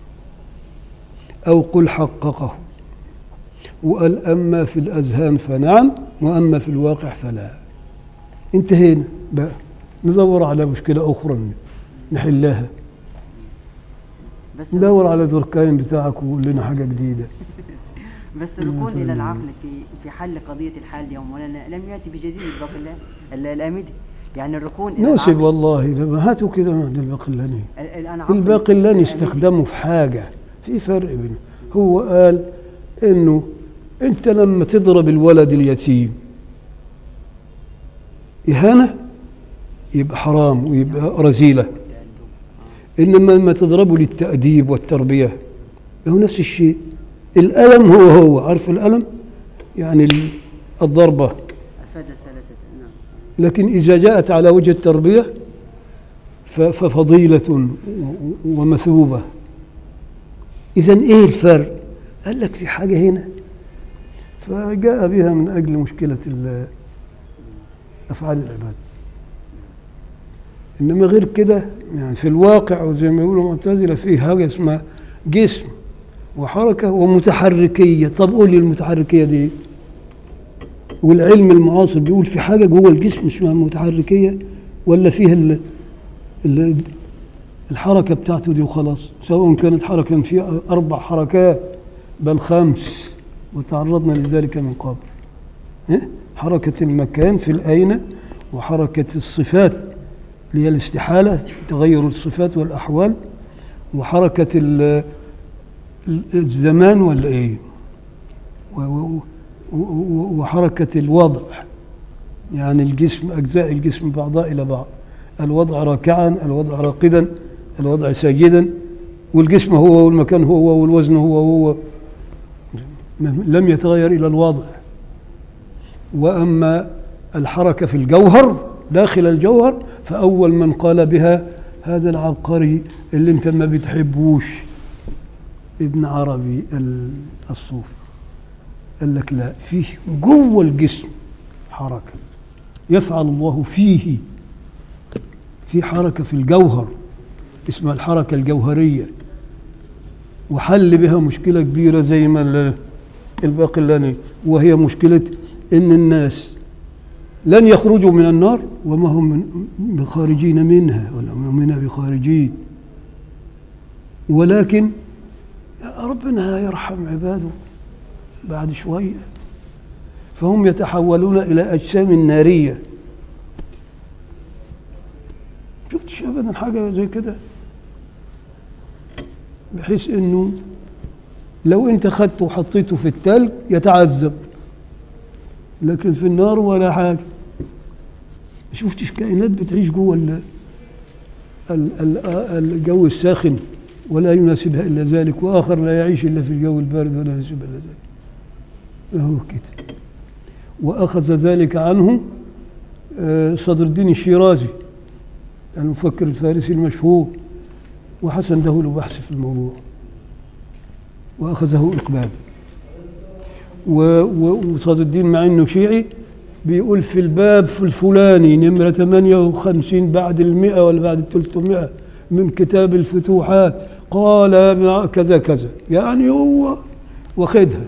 أو قل حققه وقال أما في الأذهان فنعم وأما في الواقع فلا انتهينا بقى ندور على مشكلة أخرى نحلها بس ندور على دركاين بتاعك وقول لنا حاجة جديدة بس الركون الى العقل في في حل قضيه الحال اليوم مولانا لم ياتي بجديد الباقلان ال- الامدي يعني الركون الى نسب العقل والله لما هاتوا كده من عند الباقلاني ال- ال- أنا عفواً، الباقلاني الأمدي- استخدمه في حاجة في فرق بينه هو قال انه انت لما تضرب الولد اليتيم إهانة يبقى حرام ويبقى رذيلة إنما لما تضربه للتأديب والتربية هو نفس الشيء الألم هو هو عارف الألم يعني ال- الضربة افاد ثلاثه نعم لكن إذا جاءت على وجه التربية ف- ففضيلة و- ومثوبة إذا إيه الفرق؟ قال لك في حاجة هنا فجاء بها من أجل مشكلة ال- أفعال العباد إنما غير كده يعني في الواقع وزي ما يقولوا معتزلة في حاجة اسمها جسم وحركة ومتحركية طب قول لي المتحركية دي إيه؟ والعلم المعاصر بيقول في حاجة جوه الجسم اسمها متحركية ولا فيها ال ال الحركة بتاعته دي وخلاص سواء كانت حركة في أربع حركات بل خمس وتعرضنا لذلك من قبل إيه؟ حركة المكان في الأين وحركة الصفات اللي هي الاستحالة تغير الصفات والأحوال وحركة ال- ال- الزمان ولا إيه و- و- و- وحركة الوضع يعني الجسم أجزاء الجسم بعضها إلى بعض الوضع راكعا الوضع راقدا الوضع ساجدا والجسم هو والمكان هو والوزن هو هو م- لم يتغير إلى الوضع وأما الحركة في الجوهر داخل الجوهر فأول من قال بها هذا العبقري اللي انت ما بتحبوش ابن عربي ال- الصوفي قال لك لا فيه جوه الجسم حركة يفعل الله فيه في حركة في الجوهر اسمها الحركة الجوهرية وحل بها مشكلة كبيرة زي ما ال- الباقلاني وهي مشكلة إن الناس لن يخرجوا من النار وما هم من بخارجين منها ولا هم منها بخارجين ولكن ربنا يرحم عباده بعد شوية فهم يتحولون إلى أجسام نارية شفتش أبدا حاجة زي كده بحيث أنه لو أنت خدته وحطيته في التلج يتعذب لكن في النار ولا حاجة شفتش كائنات بتعيش جوه ال- ال- ال- الجو الساخن ولا يناسبها إلا ذلك وآخر لا يعيش إلا في الجو البارد ولا يناسبها إلا ذلك هو كده وأخذ ذلك عنه آه، صدر الدين الشيرازي المفكر الفارسي المشهور وحسن ده له بحث في الموضوع وأخذه إقبال و- و- وصاد الدين مع إنه شيعي بيقول في الباب في الفلاني نمرة 58 بعد المئة ولا بعد الثلاثمائة من كتاب الفتوحات قال كذا كذا يعني هو واخدها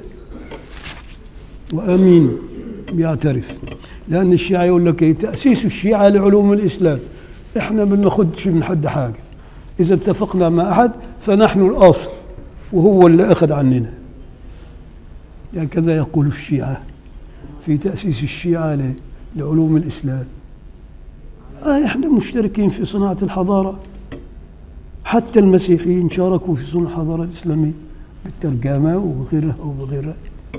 وأمين بيعترف لأن الشيعة يقول لك إيه تأسيس الشيعة لعلوم الإسلام إحنا ما بناخدش من حد حاجة إذا اتفقنا مع أحد فنحن الأصل وهو اللي أخذ عننا هكذا يقول الشيعة في تأسيس الشيعة ل- لعلوم الإسلام آه إحنا مشتركين في صناعة الحضارة حتى المسيحيين شاركوا في صنع الحضارة الإسلامية بالترجمة وغيرها وغيرها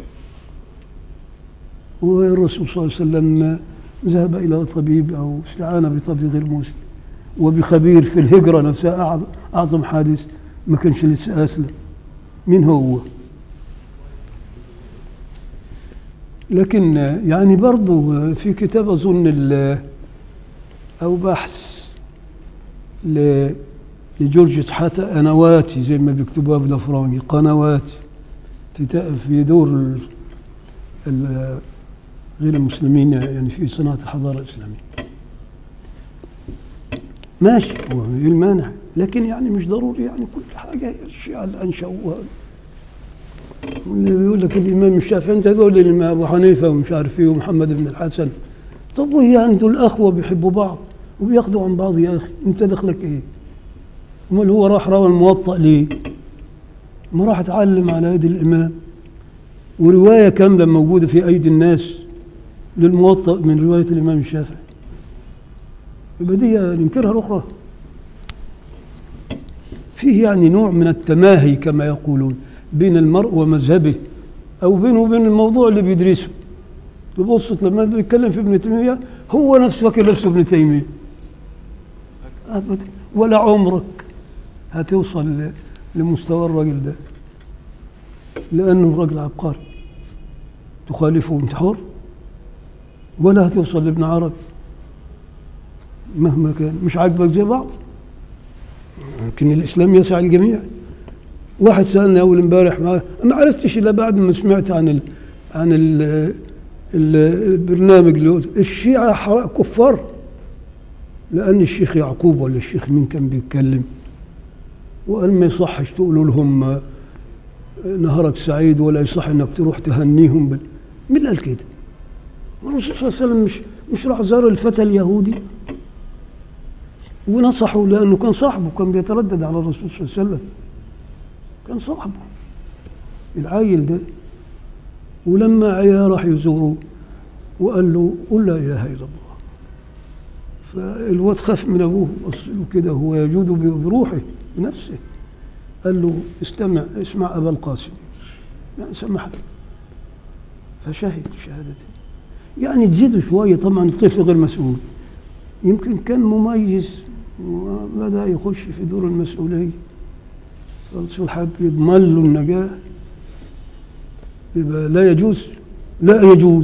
والرسول صلى الله عليه وسلم ذهب إلى طبيب أو استعان بطبيب غير مسلم وبخبير في الهجرة نفسها أعظ- أعظم حادث ما كانش لسه أسلم مين هو لكن يعني برضو في كتاب أظن ال- أو بحث ل- لجورج حتى قنواتي زي ما بيكتبوها بالأفراني قنواتي في تا- في دور ال- ال- غير المسلمين يعني في صناعة الحضارة الإسلامية ماشي هو ايه المانع لكن يعني مش ضروري يعني كل حاجة هي الشيعة اللي أنشأوها واللي بيقول لك الإمام الشافعي أنت تقول لي الإمام أبو حنيفة ومش عارف إيه ومحمد بن الحسن طب وهي يعني دول أخوة بيحبوا بعض وبياخدوا عن بعض يا أخي أنت دخلك إيه؟ أمال هو راح روى الموطأ ليه؟ ما راح اتعلم على يد الإمام ورواية كاملة موجودة في أيدي الناس للموطأ من رواية الإمام الشافعي يبقى دي ننكرها الأخرى فيه يعني نوع من التماهي كما يقولون بين المرء ومذهبه أو بينه وبين الموضوع اللي بيدرسه تبص لما بيتكلم في ابن تيمية هو نفسه فاكر نفسه ابن تيمية أبدا ولا عمرك هتوصل ل- لمستوى الراجل ده لأنه راجل عبقري تخالفه وانت حر ولا هتوصل لابن عربي مهما كان مش عاجبك زي بعض لكن الإسلام يسع الجميع واحد سألني أول امبارح ما ما عرفتش إلا بعد ما سمعت عن ال عن ال ال البرنامج اللي هو الشيعة حر- كفار لأن الشيخ يعقوب ولا الشيخ مين كان بيتكلم وقال ما يصحش تقولوا لهم آه، نهارك سعيد ولا يصح انك تروح تهنيهم بال... مين اللي قال كده؟ ما الرسول صلى الله عليه وسلم مش مش راح زار الفتى اليهودي ونصحه لانه كان صاحبه كان بيتردد على الرسول صلى الله عليه وسلم كان صاحبه العايل ده ولما عيا راح يزوره وقال له قل لا اله الا الله فالواد خاف من ابوه بص له كده هو يجود ب- بروحه بنفسه قال له استمع اسمع ابا القاسم يعني سمح له فشهد شهادته يعني تزيد شويه طبعا الطفل غير مسؤول يمكن كان مميز وبدا يخش في دور المسؤوليه الرسول حب يضمن له النجاه يبقى لا يجوز لا يجوز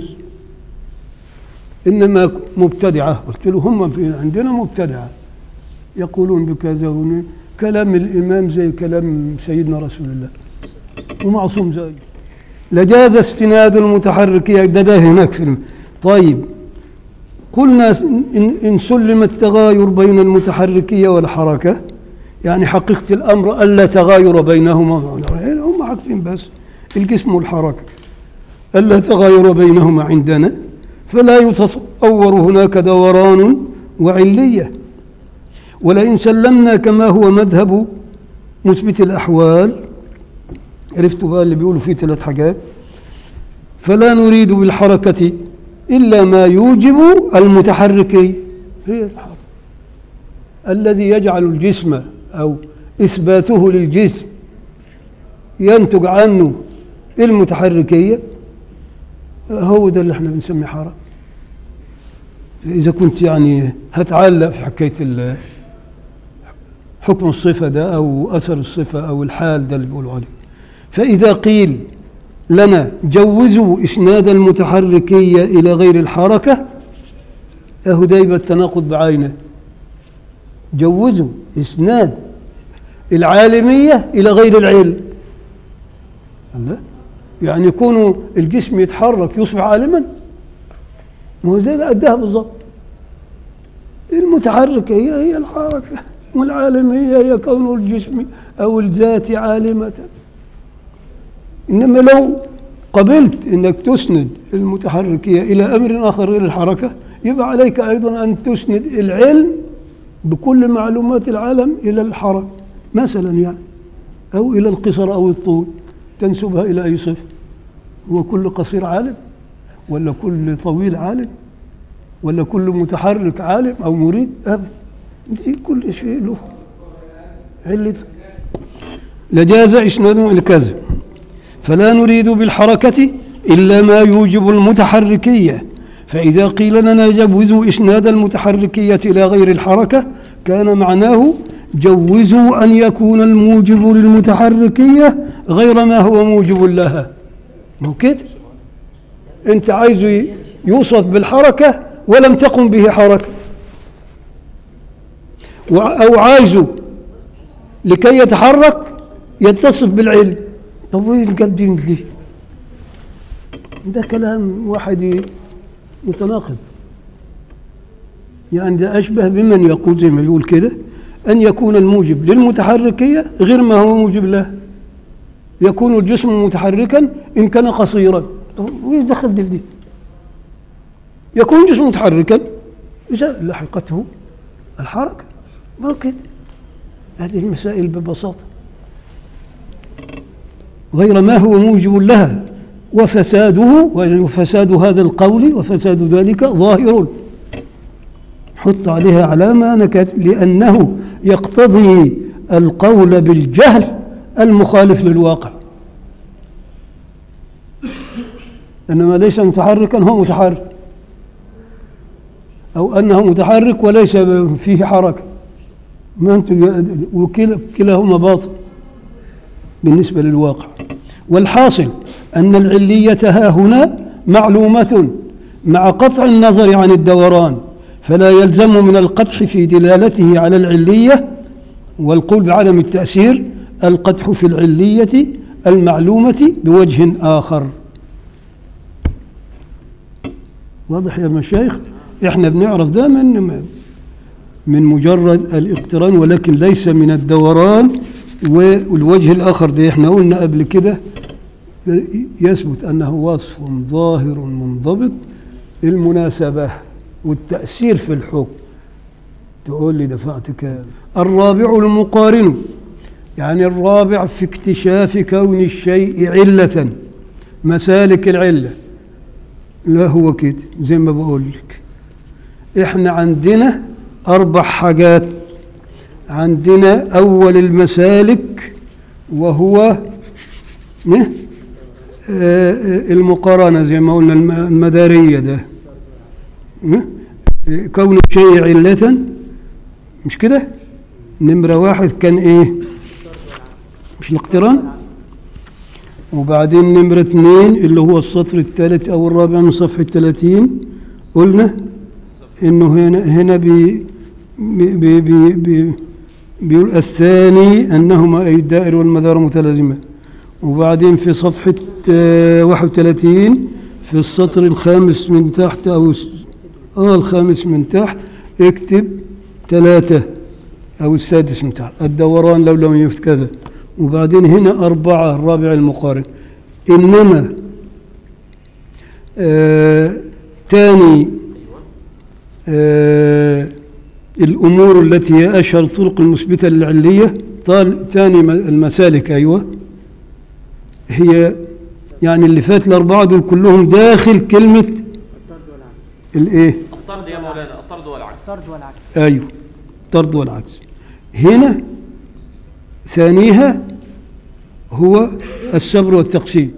انما مبتدعه قلت له هم في عندنا مبتدعه يقولون بكذا ون- كلام الامام زي كلام سيدنا رسول الله ومعصوم زي لجاز استناد المتحركية ده ده هناك في الم... طيب قلنا إن, إن سلم التغاير بين المتحركية والحركة يعني حقيقة الأمر ألا تغاير بينهما يعني هم حاجتين بس الجسم والحركة ألا تغاير بينهما عندنا فلا يتصور هناك دوران وعلية ولئن سلمنا كما هو مذهب مثبت الأحوال عرفتوا بقى اللي بيقولوا فيه ثلاث حاجات فلا نريد بالحركة إلا ما يوجب المتحركي هي الحركة الذي يجعل الجسم أو إثباته للجسم ينتج عنه المتحركية هو ده اللي احنا بنسميه حركة إذا كنت يعني هتعلق في حكاية ال- حكم الصفة ده أو أثر الصفة أو الحال ده اللي بيقولوا عليه فإذا قيل لنا جوزوا إسناد المتحركية إلى غير الحركة أهو ده يبقى التناقض بعينه جوزوا إسناد العالمية إلى غير العلم الله يعني يكون الجسم يتحرك يصبح عالما ما هو زي قدها بالظبط المتحركة هي هي الحركة والعالمية هي كون الجسم أو الذات عالمة إنما لو قبلت أنك تسند المتحركية إلى أمر آخر غير الحركة يبقى عليك أيضا أن تسند العلم بكل معلومات العالم إلى الحركة مثلا يعني أو إلى القصر أو الطول تنسبها إلى أي صفة هو كل قصير عالم ولا كل طويل عالم ولا كل متحرك عالم أو مريد أبدا دي كل شيء له علته لجاز إسناده إلى كذا فلا نريد بالحركة إلا ما يوجب المتحركية فإذا قيل لنا جوزوا إسناد المتحركية إلى غير الحركة كان معناه جوزوا أن يكون الموجب للمتحركية غير ما هو موجب لها ما هو كده أنت عايز يوصف بالحركة ولم تقم به حركة أو عايزه لكي يتحرك يتصف بالعلم طب وين مقدم ليه ده كلام واحد متناقض يعني ده أشبه بمن يقول زي ما بيقول كده أن يكون الموجب للمتحركية غير ما هو موجب له يكون الجسم متحركا إن كان قصيرا وإيش دخل دي في دي يكون الجسم متحركا إذا لحقته الحركة ما كده هذه المسائل ببساطة غير ما هو موجب لها وفساده وفساد هذا القول وفساد ذلك ظاهر حط عليها علامة أنا كاتب لأنه يقتضي القول بالجهل المخالف للواقع إنما ليس متحركا هو متحرك أو أنه متحرك وليس فيه حركة ما أنتم وكلاهما باطل بالنسبة للواقع والحاصل أن العلية ها هنا معلومة مع قطع النظر عن الدوران فلا يلزم من القدح في دلالته على العلية والقول بعدم التأثير القدح في العلية المعلومة بوجه آخر واضح يا مشايخ احنا بنعرف ده من من مجرد الاقتران ولكن ليس من الدوران والوجه الآخر ده احنا قلنا قبل كده يثبت أنه وصف ظاهر منضبط المناسبة والتأثير في الحكم تقول لي دفعت كام الرابع المقارن يعني الرابع في اكتشاف كون الشيء علة مسالك العلة لا هو كده زي ما بقول لك احنا عندنا أربع حاجات عندنا أول المسالك وهو نه؟ آه، المقارنة زي ما قلنا الم- المدارية ده نه؟ كون الشيء علة مش كده نمرة واحد كان ايه مش الاقتران وبعدين نمرة اثنين اللي هو السطر الثالث أو الرابع من صفحة 30 قلنا إنه هنا هنا بي بي بي بي بيقول الثاني أنهما أي الدائر والمدار متلازمة وبعدين في صفحة آه، 31 في السطر الخامس من تحت أو س- آه الخامس من تحت اكتب ثلاثة أو السادس من تحت الدوران لو لم يفت كذا وبعدين هنا أربعة الرابع المقارن إنما آه تاني آه الأمور التي هي أشهر الطرق المثبتة للعلية طال تاني م- المسالك أيوة هي يعني اللي فات الأربعة دول كلهم داخل كلمة الإيه؟ الطرد يا مولانا الطرد والعكس الطرد والعكس أيوه طرد والعكس هنا ثانيها هو الصبر والتقسيم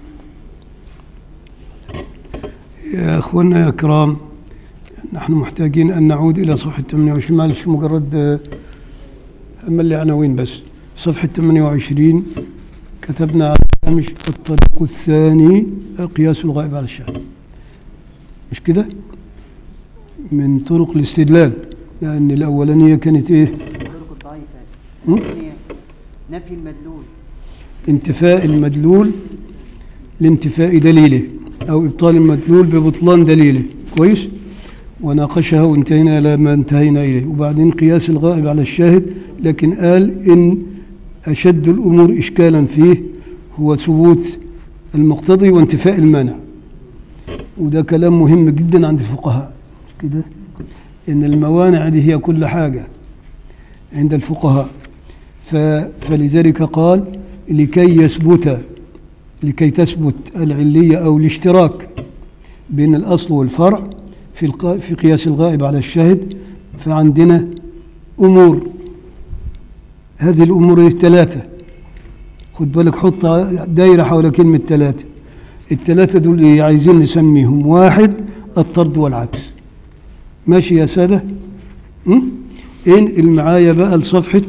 يا أخوانا يا كرام نحن محتاجين أن نعود إلى صفحة 28 معلش مجرد آه، أما اللي عناوين بس صفحة 28 كتبنا على الهامش الطريق الثاني قياس الغائب على الشاهد مش كده؟ من طرق الاستدلال لأن الأولانية كانت إيه الطرق الضعيفة م? الثانية نفي المدلول انتفاء المدلول لانتفاء دليله أو إبطال المدلول ببطلان دليله كويس وناقشها وانتهينا إلى ما انتهينا إليه وبعدين قياس الغائب على الشاهد لكن قال إن أشد الأمور إشكالا فيه هو ثبوت المقتضي وانتفاء المانع وده كلام مهم جدا عند الفقهاء مش كده إن الموانع دي هي كل حاجة عند الفقهاء ف- فلذلك قال لكي يثبت لكي تثبت العلية أو الاشتراك بين الأصل والفرع في الق- في قياس الغائب على الشاهد فعندنا أمور هذه الأمور الثلاثة خد بالك حط دايرة حول كلمة ثلاثة الثلاثة دول إيه عايزين نسميهم واحد الطرد والعكس ماشي يا سادة م? انقل معايا بقى لصفحة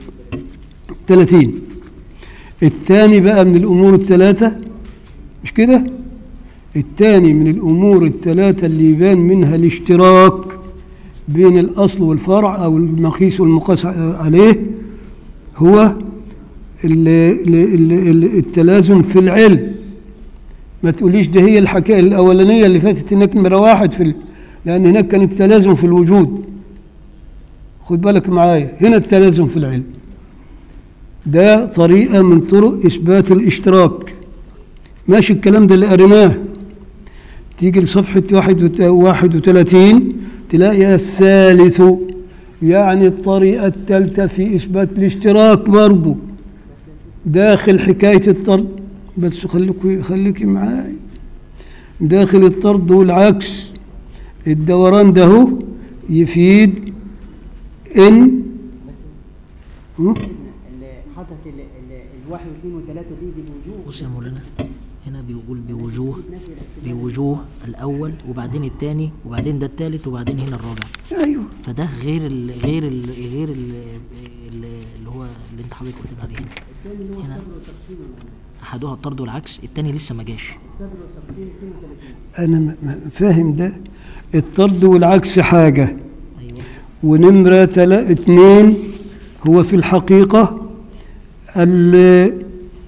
30 الثاني بقى من الأمور الثلاثة مش كده الثاني من الأمور الثلاثة اللي يبان منها الاشتراك بين الأصل والفرع أو المقيس والمقاس عليه هو ال- ال- ال- ال- التلازم في العلم ما تقوليش ده هي الحكاية الأولانية اللي فاتت هناك نمرة واحد في ال... لأن هناك كان التلازم في الوجود خد بالك معايا هنا التلازم في العلم ده طريقة من طرق إثبات الاشتراك ماشي الكلام ده اللي قريناه تيجي لصفحة واحد وت- واحد وثلاثين تلاقي الثالث يعني الطريقة الثالثة في إثبات الاشتراك برضو داخل حكاية الطرد بس خليك خليكي معاي داخل الطرد والعكس الدوران ده هو يفيد إن م? اللي حاطط ال- ال- الواحد واثنين وثلاثة دي دي الوجوه بص يا مولانا هنا بيقول بوجوه بوجوه الاول وبعدين الثاني وبعدين ده الثالث وبعدين هنا الرابع أيوه فده غير ال غير ال غير ال اللي هو اللي انت حضرتك قلت عليه هنا هنا احدها الطرد والعكس الثاني لسه ما جاش أنا م- م- فاهم ده الطرد والعكس حاجة ايوه ونمرة تلا اتنين هو في الحقيقة ال-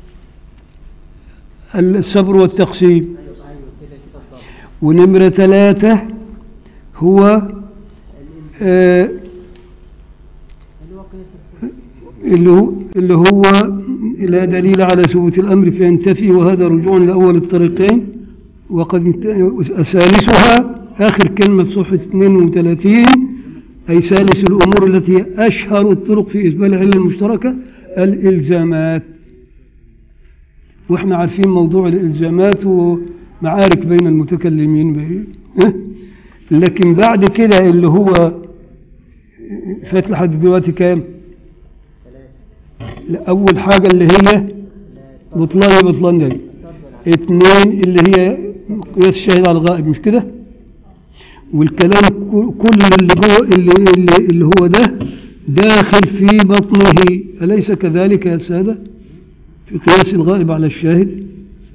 الصبر والتقسيم ونمرة ثلاثة هو آه، اللي هو اللي هو لا دليل على ثبوت الأمر فينتفي وهذا رجوع لأول الطريقين وقد انت- ثالثها آخر كلمة في صفحة 32 أي ثالث الأمور التي هي أشهر الطرق في إثبات العلة المشتركة الإلزامات وإحنا عارفين موضوع الإلزامات ومعارك بين المتكلمين به ها؟ لكن بعد كده اللي هو فات لحد دلوقتي كام؟ لا، أول حاجة اللي هي بطلان بطلان ده اثنين اللي هي قياس الشاهد على الغائب مش كده؟ والكلام كل- كل اللي جوه اللي, اللي, اللي هو ده داخل في بطنه أليس كذلك يا سادة في قياس الغائب على الشاهد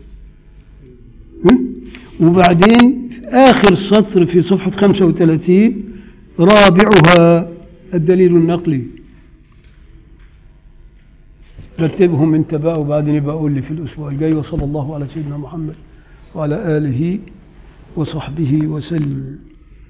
ها؟ وبعدين في آخر سطر في صفحة 35 رابعها الدليل النقلي رتبهم انت بقى وبعدين يبقى قول لي في الأسبوع الجاي وصلى الله على سيدنا محمد وعلى آله وصحبه وسلم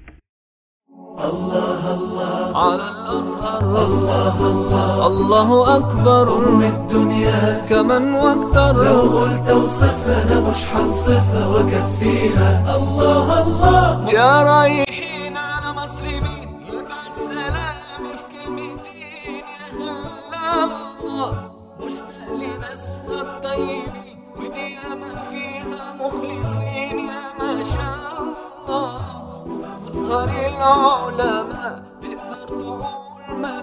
على الأزهر الله أكبر أم الدنيا كمن واكتر لو قلت اوصفها أنا مش حنصفها وأكفيها الله الله يا رايحين على مصر مين يبعت سلامي في كلمتين يا هلا الله مشتاق لناسها الطيبين ودي ياما فيها مخلصين يا ما شاء الله أزهر العلماء تقدر تقول ما